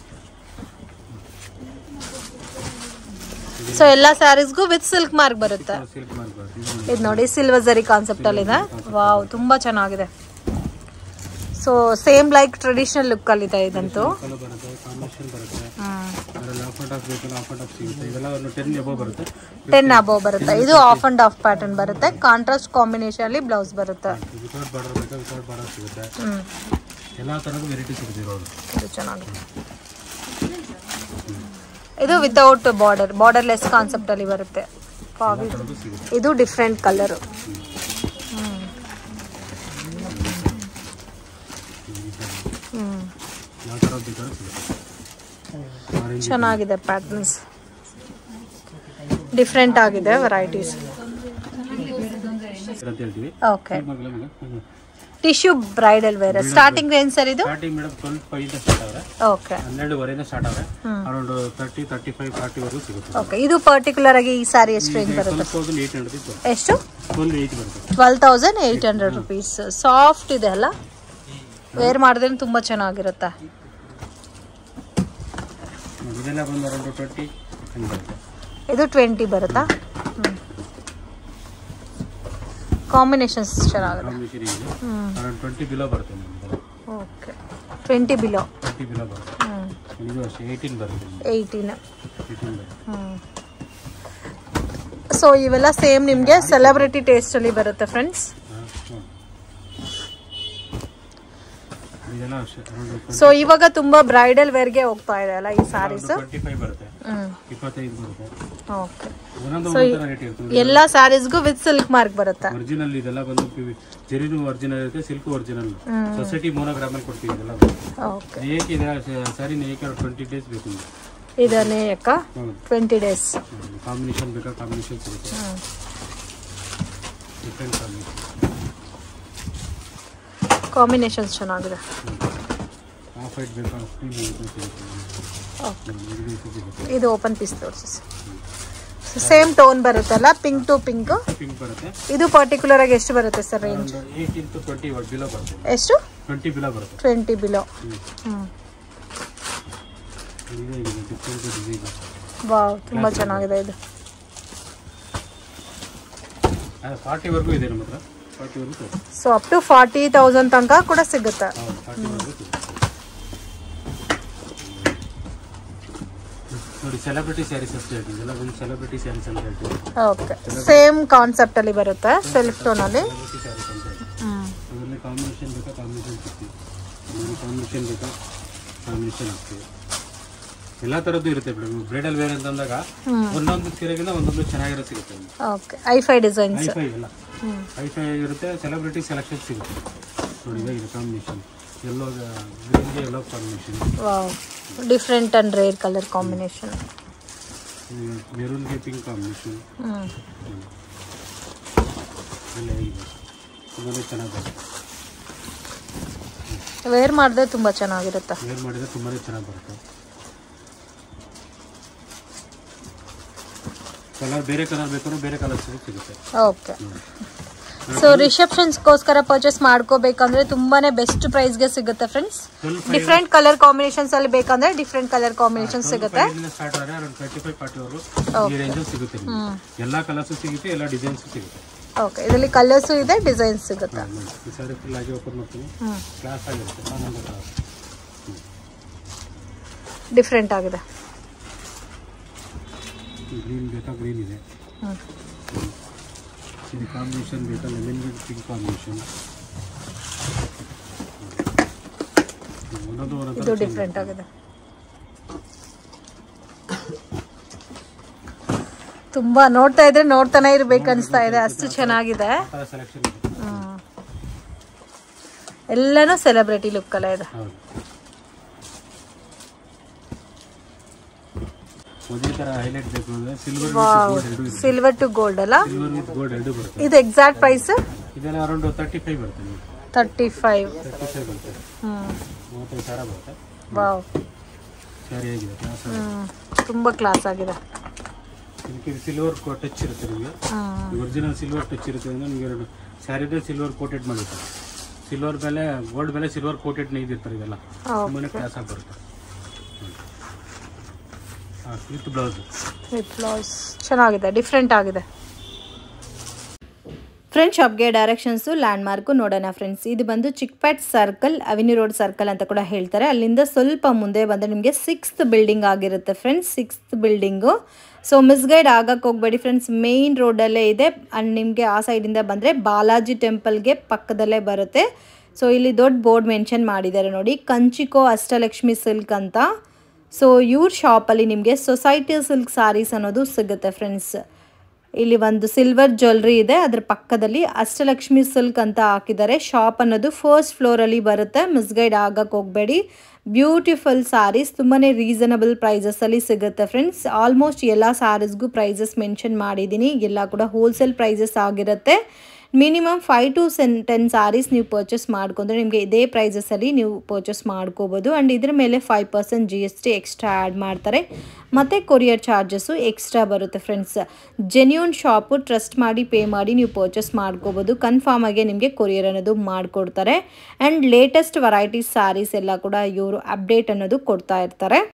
ಸೊ ಎಲ್ಲ ಸ್ಯಾರೀಸ್ಗೂ ವಿತ್ ಸಿಲ್ಕ್ ಮಾರ್ಕ್ ಬರುತ್ತೆ ಸಿಲ್ಕ್ ಮಾರ್ಕ್ ಬರುತ್ತೆ ಇದು ನೋಡಿ ಸಿಲ್ವರ್ ಜರಿ ಕಾನ್ಸೆಪ್ಟ್ ಅಲ್ಲಿ ಇದೆ ವಾವ್ ತುಂಬಾ ಚೆನ್ನಾಗಿದೆ so same like traditional look ಅಲ್ಲಿ ಇದೆ ಇದಂತೂ ಕಲರ್ ಬರುತ್ತೆ ಕಾಂಬಿನೇಷನ್ ಬರುತ್ತೆ ಹ್ಮ್ ಅದರಲ್ಲಿ ಆಫ್ ಅಂಡ್ ಆಫ್ ಬೇಕಲ್ಲ ಆಫ್ ಅಂಡ್ ಆಫ್ ಸಿಗುತ್ತೆ ಇದೆಲ್ಲ ಒಂದು ಟೆನ್ ಎಬೋ ಬರುತ್ತೆ ಟೆನ್ ಅಬೋವ್ ಬರುತ್ತೆ ಇದು ಆಫ್ ಅಂಡ್ ಆಫ್ ಪ್ಯಾಟರ್ನ್ ಬರುತ್ತೆ ಕಾಂಟ್ರಾಸ್ಟ್ ಕಾಂಬಿನೇಷನ್ ಅಲ್ಲಿ ಬ್ಲೌಸ್ ಬರುತ್ತೆ ವಿತೌಟ್ ಬಾರ್ಡರ್ ಬೇಕಾ ವಿತೌಟ್ ಬಾರ್ಡರ್ ಸಿಗುತ್ತೆ ಹ್ಮ್ ಎಲ್ಲ ಥರದ ವೆರೈಟಿ ಸಿಗುತ್ತೆ ಇರೋದು ಇದು ಚೆನ್ನಾಗಿದೆ ಇದು ವಿತೌಟ್ ಬಾರ್ಡರ್ ಬಾರ್ಡರ್ಲೆಸ್ ಕಾನ್ಸೆಪ್ಟ್ ಅಲ್ಲಿ ಬರುತ್ತೆ ವಾವ್, ಇದು- ಥರದ್ದು ಸಿಗುತ್ತೆ ಇದು ಡಿಫ್ರೆಂಟ್ ಕಲರ್ ಹ್ಮ್ ಯಾವ ಥರದ್ದು ಬೇಕಾದ್ರೂ ಸಿಗುತ್ತೆ ಆರೆಂಜ್ ಚೆನ್ನಾಗಿದೆ ಪ್ಯಾಟರ್ನ್ಸ್ ಡಿಫ್ರೆಂಟ್ ಆಗಿದೆ ವೆರೈಟೀಸ್ ಅಂತ ಹೇಳ್ತೀವಿ ಓಕೆ ಮಗಳ ಮಗ tissue bridal wear starting range sir ಇದು ಸ್ಟಾರ್ಟಿಂಗ್ ಮೇಡಮ್ ಟ್ವೆಲ್ ಫೈವ್ ಇಂದ ಸ್ಟಾರ್ಟ್ ಆದ್ರೆ ಓಕೆ ಹನ್ನೆರಡುವರೆಯಿಂದ ಸ್ಟಾರ್ಟ್ ಆದ್ರೆ ಅರೌಂಡ್ ತರ್ಟಿ ತರ್ಟಿ ಫೈವ್ ಫಾರ್ಟಿವರೆಗೂ ಸಿಗುತ್ತೆ ಓಕೆ ಇದು ಪರ್ಟಿಕ್ಯುಲರ್ ಆಗಿ ಈ ಸಾರಿ ಎಷ್ಟು ರೇಂಜ್ ಬರುತ್ತೆ ಟ್ವೆಲ್ ತೌಸಂಡ್ ಏಯ್ಟ್ ಹಂಡ್ರೆಡ್ ಇತ್ತು ಎಷ್ಟು ಟ್ವೆಲ್ ಏಯ್ಟ್ ಬರುತ್ತೆ twelve thousand eight hundred rupees soft ಇದೆ ಅಲ್ಲ ವೇರ್ ಮಾಡಿದ್ರೆ ತುಂಬ ಚೆನ್ನಾಗಿರುತ್ತೆ ಇದೆಲ್ಲ ಬಂದು ಅರೌಂಡ್ ಟ್ವೆಂಟಿ ಹಂಗೆ ಬರುತ್ತೆ ಇದು ಟ್ವೆಂಟಿ ಬರುತ್ತಾ ಕಾಂಬಿನೇಷನ್ಸ್ ಚೆನ್ನಾಗಿದೆ ಕಾಂಬಿನೇಷನ್ ಇದೆ ಅರೌಂಡ್ ಟ್ವೆಂಟಿ ಬಿಲೋ ಬರುತ್ತೆ ನಿಮ್ಗೆ okay twenty below twenty below ಬರುತ್ತೆ ಇದು ಅಷ್ಟೇ ಏಯ್ಟೀನ್ ಬರುತ್ತೆ ನಿಮ್ಗೆ ಏಯ್ಟೀನ್ ಏಯ್ಟೀನ್ ಬರುತ್ತೆ ಸೊ ಇವೆಲ್ಲ ಸೇಮ್ ನಿಮಗೆ ಸೆಲೆಬ್ರಿಟಿ ಟೇಸ್ಟಲ್ಲಿ ಬರುತ್ತೆ ಫ್ರೆಂಡ್ಸ್ ಹಾಂ ಹ್ಞೂ ಇದೆಲ್ಲ ಅಷ್ಟೇ ಅರೌಂಡ್ ಸೊ ಇವಾಗ ತುಂಬ ಬ್ರೈಡಲ್ ವೇರ್ಗೆ ಹೋಗ್ತಾ ಇದೆ ಅಲ್ಲ ಈ ಸ್ಯಾರೀಸ್ ಟ್ವೆಂಟಿ ಫೈವ್ ಬರುತ್ತೆ ಹ್ಞೂ ಇಪ್ಪತ್ತೈದು ಬರುತ್ತೆ ಓಕೆ ಒಂದೊಂದು ಒಂದೊಂದು ರೇಟ್ ಇರ್ತದೆ ಎಲ್ಲ ಸ್ಯಾರೀಸ್ಗೂ ವಿತ್ ಸಿಲ್ಕ್ ಮಾರ್ಕ್ ಬರುತ್ತೆ ಒರಿಜಿನಲ್ ಇದೆಲ್ಲ ಬಂದು ಪಿ- ಜೆರಿನು ಒರಿಜಿನಲ್ ಇರುತ್ತೆ ಸಿಲ್ಕ್ ಒರಿಜಿನಲ್ ಸೊಸೈಟಿ ಮೋನೋಗ್ರಾಮಲ್ಲಿ ಕೊಡ್ತೀವಿ ಇದೆಲ್ಲ ಓಕೆ ಏಕಿದೆ ಸರಿ ಏಕೆ ಟ್ವೆಂಟಿ ಡೇಸ್ ಬೇಕು ನಿಮ್ಗೆ ಇದನ್ನೇ ಅಕ್ಕ ಹೌದು ಟ್ವೆಂಟಿ ಡೇಸ್ ಕಾಂಬಿನೇಷನ್ ಬೇಕಾ ಕಾಂಬಿನೇಷನ್ ಸಿಗುತ್ತೆ ಡಿಫ್ರೆಂಟ್ ಕಾಂಬಿನೇಷನ್ ಕಾಂಬಿನೇಷನ್ಸ್ ಚೆನ್ನಾಗಿದೆ ಹಾಫ್ ವೈಟ್ ಬೇಕಾ ಫುಲ್ ಸಿಗುತ್ತೆ ಓಕೆ ಇದು ಸಿಗುತ್ತೆ ಇದು ಓಪನ್ ಪೀಸ್ ತೋರಿಸಿ ಸೇಮ್ ಟೋನ್ ಬರುತ್ತಲ್ಲ ಪಿಂಕ್ ಟು ಪಿಂಕ್ ಪಿಂಕ್ ಬರುತ್ತೆ ಇದು ಪರ್ಟಿಕ್ಯುಲರ್ ಆಗಿ ಎಷ್ಟು ಬರುತ್ತೆ ಸರ್ ರೇಂಜ್ ಒಂದು ಏಯ್ಟೀನ್ ಟು ಟ್ವೆಂಟಿ ಬಿಲೋ ಬರುತ್ತೆ ಎಷ್ಟು ಟ್ವೆಂಟಿ ಬಿಲೋ ಬರುತ್ತೆ ಟ್ವೆಂಟಿ ಬಿಲೋ ಹ್ಞೂ ಹ್ಞೂ ಇದೇ ಇದೆ ಡಿಫ್ರೆಂಟ್ ಡಿಸೈನ್ ವಾವ್ ತುಂಬ ಚೆನ್ನಾಗಿದೆ ಇದು ಫಾರ್ಟಿವರೆಗೂ ಇದೆ ನಮ್ಮ ಹತ್ರ ಫಾರ್ಟಿವರೆಗೂ ಸಿಗುತ್ತೆ so up to forty thousand ತನಕ ಕೂಡ ಸಿಗುತ್ತೆ ಹೌದು ಫಾರ್ಟಿವರೆಗೂ ಸಿಗುತ್ತೆ ನೋಡಿ ಸೆಲೆಬ್ರಿಟಿ ಸ್ಯಾರೀಸ್ ಅಷ್ಟೇ ಹೇಳ್ತೀವಿ ಇದೆಲ್ಲ ಒಂದು ಸೆಲೆಬ್ರಿಟಿ ಸ್ಯಾರೀಸ್ ಅಂತ ಹೇಳ್ತೀವಿ ಓಕೆ ಸೇಮ್ ಕಾನ್ಸೆಪ್ಟ್ ಅಲ್ಲಿ ಬರುತ್ತೆ ಸೆಲ್ಫ್ ಟೋನ್ ಅಲ್ಲಿ ಸೆಲೆಬ್ರಿಟಿ ಸ್ಯಾರೀಸ್ ಅಂತ ಹೇಳ್ತೀವಿ ಹ್ಮ್ ಅದರಲ್ಲಿ ಕಾಂಬಿನೇಷನ್ ಬೇಕಾ ಕಾಂಬಿನೇಷನ್ ಸಿಗ್ತೀವಿ ಅದರಲ್ಲಿ ಕಾಂಬಿನೇಷನ್ ಬೇಕಾ ಕಾಂಬಿನೇಷನ್ ಹಾಕ್ತೀವಿ ಎಲ್ಲ ಥರದ್ದು ಇರುತ್ತೆ ಮೇಡಮ್ ಬ್ರೈಡಲ್ ವೇರ್ ಅಂತಂದಾಗ ಒಂದೊಂದು ಸೀರೆಗಿಂತ ಒಂದೊಂದು ಚೆನ್ನಾಗಿರೋ ಸಿಗುತ್ತೆ ನಿಮ್ಗೆ. Okay hi fi designs hi fi ಎಲ್ಲ ಹೈಫೈ ಇರುತ್ತೆ ಸೆಲೆಬ್ರಿಟಿ ಸೆಲೆಕ್ಷನ್ ಸಿಗುತ್ತೆ ನೋಡಿ ಇದಾಗಿದೆ ಕಾಂಬಿನೇಷನ್ ಎಲ್ಲೋ ಗ್ರೀನ್ಗೆ yellow combination wow different and rare colour combination ಮೆರೂನ್ಗೆ ಪಿಂಕ್ ಕಾಂಬಿನೇಷನ್ ಹ್ಮ್ ಎಲ್ಲ ಹೇಗಿದೆ ತುಂಬಾ ಚೆನ್ನಾಗಿ ಬರುತ್ತೆ ವೇರ್ ಮಾಡಿದ್ರೆ ತುಂಬ ಚೆನ್ನಾಗಿರುತ್ತೆ ವೇರ್ ಮಾಡಿದ್ರೆ ತುಂಬಾ ಚೆನ್ನಾಗಿ ಬರುತ್ತೆ ಕಲರ್ ಬೇರೆ ಕಲರ್ ಬೇಕಾದ್ರೂ ಬೇರೆ ಕಲರ್ ಸಿಗುತ್ತೆ ಓಕೆ ಸೊ ರಿಸೆಪ್ಷನ್ಸ್ಗೋಸ್ಕರ ಪರ್ಚೇಸ್ ಮಾಡ್ಕೋಬೇಕಂದ್ರೆ ತುಂಬಾನೇ ಬೆಸ್ಟ್ ಪ್ರೈಸ್ಗೆ ಸಿಗುತ್ತೆ friends twelve different colour combinations ಅಲ್ಲಿ ಬೇಕಂದ್ರೆ ಡಿಫ್ರೆಂಟ್ ಕಲರ್ ಕಾಂಬಿನೇಷನ್ ಸಿಗುತ್ತೆ ಸ್ಟಾರ್ಟ್ ಆದರೆ ಅರೌಂಡ್ ಟ್ವೆಂಟಿ ಫೈವ್ ಫಾರ್ಟಿವರೆಗೂ ಈ ರೇಂಜಲ್ಲಿ ಸಿಗುತ್ತೆ ನಿಮ್ಗೆ. ಎಲ್ಲ ಕಲರ್ಸು ಸಿಗುತ್ತೆ ಎಲ್ಲ ಡಿಸೈನ್ಸು ಸಿಗುತ್ತೆ ಓಕೆ ಇದರಲ್ಲಿ ಕಲರ್ಸು ಇದೆ ಡಿಸೈನ್ಸ್ ಸಿಗುತ್ತೆ ನೋಡಿ, ಈ ಸಾರಿ ಫುಲ್ ಆಗಿ ಓಪನ್ ಮಾಡ್ತೀನಿ ಹ್ಮ್ ಕ್ಲಾಸ್ ಆಗಿರುತ್ತೆ ಆನಂದ ಕಲರ್ ಡಿಫ್ರೆಂಟ್ ಆಗಿದೆ ಗ್ರೀನ್ ಬೇಕಾ ಗ್ರೀನ್ ಇದೆ ಹ್ಮ್ ಇದು ಕಾಂಬಿನೇಷನ್ ಬೇಕಾ ಲೆಮನ್ ವಿತ್ ಪಿಂಕ್ ಕಾಂಬಿನೇಷನ್ ಒಂದೊಂದು ಒಂದೊಂದು ಇದು ಡಿಫ್ರೆಂಟ್ ಆಗಿದೆ ತುಂಬಾ ನೋಡ್ತಾ ಇದ್ರೆ ನೋಡ್ತಾನೆ ಇರ್ಬೇಕು ಅನ್ಸ್ತಾ ಇದೆ ಅಷ್ಟು ಚೆನ್ನಾಗಿದೆ ಥರ ಸೆಲೆಕ್ಷನ್ ಇದೆ ಹ್ಮ್. ಎಲ್ಲಾನು ಸೆಲೆಬ್ರಿಟಿ ಲುಕ್ ಅಲ್ಲ ಇದೆ ಹೌದು ಒಂದೇ ಥರ ಹೈಲೈಟ್ ಬೇಕು ಅಂದರೆ ಸಿಲ್ವರ್ ಗೋಲ್ಡ್ ಎರಡು ಇದೆ ಸಿಲ್ವರ್ ಟು ಗೋಲ್ಡ್ ಅಲ್ಲ ಸಿಲ್ವರ್ ವಿತ್ ಗೋಲ್ಡ್ ಎರಡು ಬರುತ್ತೆ ಇದು ಎಕ್ಸಾಕ್ಟ್ ಪ್ರೈಸ್ ಇದೆಲ್ಲ ಅರೌಂಡ್ ತರ್ಟಿ ಫೈವ್ ಬರುತ್ತೆ ನಿಮಗೆ ತರ್ಟಿ ಫೈವ್ ತರ್ಟಿ ಫೈವ್ ಬರುತ್ತೆ ಹ್ಮ್ ಮೂವತ್ತೈದು ಸಾವಿರ ಬರುತ್ತೆ ವಾವ್ ಸ್ಯಾರಿ ಹೇಗಿದೆ ಕ್ಲಾಸ್ ಹ್ಮ್ ತುಂಬಾ ಕ್ಲಾಸ್ ಆಗಿದೆ ಇದಕ್ಕೆ ಸಿಲ್ವರ್ ಟಚ್ ಇರುತ್ತೆ ನಿಮಗೆ ಹ್ಮ್ ಒರಿಜಿನಲ್ ಸಿಲ್ವರ್ ಟಚ್ ಇರುತ್ತೆ ಅಂದರೆ ನಿಮಗೆ ಎರಡು ಸ್ಯಾರಿದೇ ಸಿಲ್ವರ್ ಕೋಟೆಡ್ ಮಾಡಿರ್ತಾರೆ ಸಿಲ್ವರ್ ಮೇಲೆ ಗೋಲ್ಡ್ ಮೇಲೆ ಸಿಲ್ವರ್ ಕೋಟೆಡ್ ನೇಯ್ದಿರ್ತಾರೆ ಇದೆಲ್ಲ ತುಂಬಾ ಕ್ಲಾಸ್ ಆಗಿ ಬರುತ್ತೆ ಹಾಂ ವಿತ್ ಬ್ಲೌಸ್ ವಿತ್ ಬ್ಲೌಸ್ ಚೆನ್ನಾಗಿದೆ ಡಿಫ್ರೆಂಟ್ ಆಗಿದೆ ಫ್ರೆಂಡ್ ಶಾಪ್ಗೆ ಡೈರೆಕ್ಷನ್ಸು ಲ್ಯಾಂಡ್ ಮಾರ್ಕು ನೋಡೋಣ ಫ್ರೆಂಡ್ಸ್ ಇದು ಬಂದು Chickpet circle avenue road circle ಅಂತ ಕೂಡ ಹೇಳ್ತಾರೆ ಅಲ್ಲಿಂದ ಸ್ವಲ್ಪ ಮುಂದೆ ಬಂದರೆ ನಿಮಗೆ ಸಿಕ್ಸ್ತ್ ಬಿಲ್ಡಿಂಗ್ ಆಗಿರುತ್ತೆ friends sixth building so misguide ಆಗಕ್ಕೆ ಹೋಗಬೇಡಿ ಫ್ರೆಂಡ್ಸ್ ಮೇಯ್ನ್ ರೋಡಲ್ಲೇ ಇದೆ ಆ್ಯಂಡ್ ನಿಮಗೆ ಆ ಸೈಡಿಂದ ಬಂದರೆ ಬಾಲಾಜಿ ಟೆಂಪಲ್ಗೆ ಪಕ್ಕದಲ್ಲೇ ಬರುತ್ತೆ ಸೊ ಇಲ್ಲಿ ದೊಡ್ಡ ಬೋರ್ಡ್ ಮೆನ್ಷನ್ ಮಾಡಿದ್ದಾರೆ ನೋಡಿ ಕಂಚಿಕೋ ಅಷ್ಟಲಕ್ಷ್ಮಿ ಸಿಲ್ಕ್ ಅಂತ ಸೊ ಇವ್ರ ಶಾಪಲ್ಲಿ ನಿಮಗೆ ಸೊಸೈಟಿ ಸಿಲ್ಕ್ ಸಾರೀಸ್ ಅನ್ನೋದು ಸಿಗುತ್ತೆ ಫ್ರೆಂಡ್ಸ್ ಇಲ್ಲಿ ಒಂದು ಸಿಲ್ವರ್ ಜ್ಯುವೆಲ್ರಿ ಇದೆ ಅದ್ರ ಪಕ್ಕದಲ್ಲಿ ಅಷ್ಟಲಕ್ಷ್ಮಿ ಸಿಲ್ಕ್ ಅಂತ ಹಾಕಿದ್ದಾರೆ ಶಾಪ್ ಅನ್ನೋದು ಫಸ್ಟ್ ಫ್ಲೋರಲ್ಲಿ ಬರುತ್ತೆ ಮಿಸ್ಗೈಡ್ ಆಗಕ್ಕೆ ಹೋಗಬೇಡಿ ಬ್ಯೂಟಿಫುಲ್ ಸಾರೀಸ್ ತುಂಬಾ ರೀಸನಬಲ್ ಪ್ರೈಸಸಲ್ಲಿ ಸಿಗುತ್ತೆ ಫ್ರೆಂಡ್ಸ್ ಆಲ್ಮೋಸ್ಟ್ ಎಲ್ಲ ಸಾರೀಸ್ಗೂ ಪ್ರೈಸಸ್ ಮೆನ್ಷನ್ ಮಾಡಿದ್ದೀನಿ ಎಲ್ಲ ಕೂಡ ಹೋಲ್ಸೇಲ್ ಪ್ರೈಸಸ್ ಆಗಿರುತ್ತೆ ಮಿನಿಮಮ್ ಫೈವ್ ಟು ಸೆನ್ ಟೆನ್ ಸಾರೀಸ್ ನೀವು ಪರ್ಚೇಸ್ ಮಾಡ್ಕೊಂಡ್ರೆ ನಿಮಗೆ ಇದೇ ಪ್ರೈಸಸಲ್ಲಿ ನೀವು ಪರ್ಚೇಸ್ ಮಾಡ್ಕೋಬೋದು ಆ್ಯಂಡ್ ಇದ್ರ ಮೇಲೆ five percent G S T extra add ಮಾಡ್ತಾರೆ ಮತ್ತು ಕೊರಿಯರ್ ಚಾರ್ಜಸ್ಸು ಎಕ್ಸ್ಟ್ರಾ ಬರುತ್ತೆ ಫ್ರೆಂಡ್ಸ್ ಜೆನ್ಯೂನ್ ಶಾಪು ಟ್ರಸ್ಟ್ ಮಾಡಿ ಪೇ ಮಾಡಿ ನೀವು ಪರ್ಚೇಸ್ ಮಾಡ್ಕೋಬೋದು ಕನ್ಫರ್ಮ್ ಆಗಿ ನಿಮಗೆ ಕೊರಿಯರ್ ಅನ್ನೋದು ಮಾಡಿಕೊಡ್ತಾರೆ ಆ್ಯಂಡ್ ಲೇಟೆಸ್ಟ್ ವೆರೈಟೀಸ್ ಸಾರೀಸ್ ಎಲ್ಲ ಕೂಡ ಇವರು ಅಪ್ಡೇಟ್ ಅನ್ನೋದು ಕೊಡ್ತಾ ಇರ್ತಾರೆ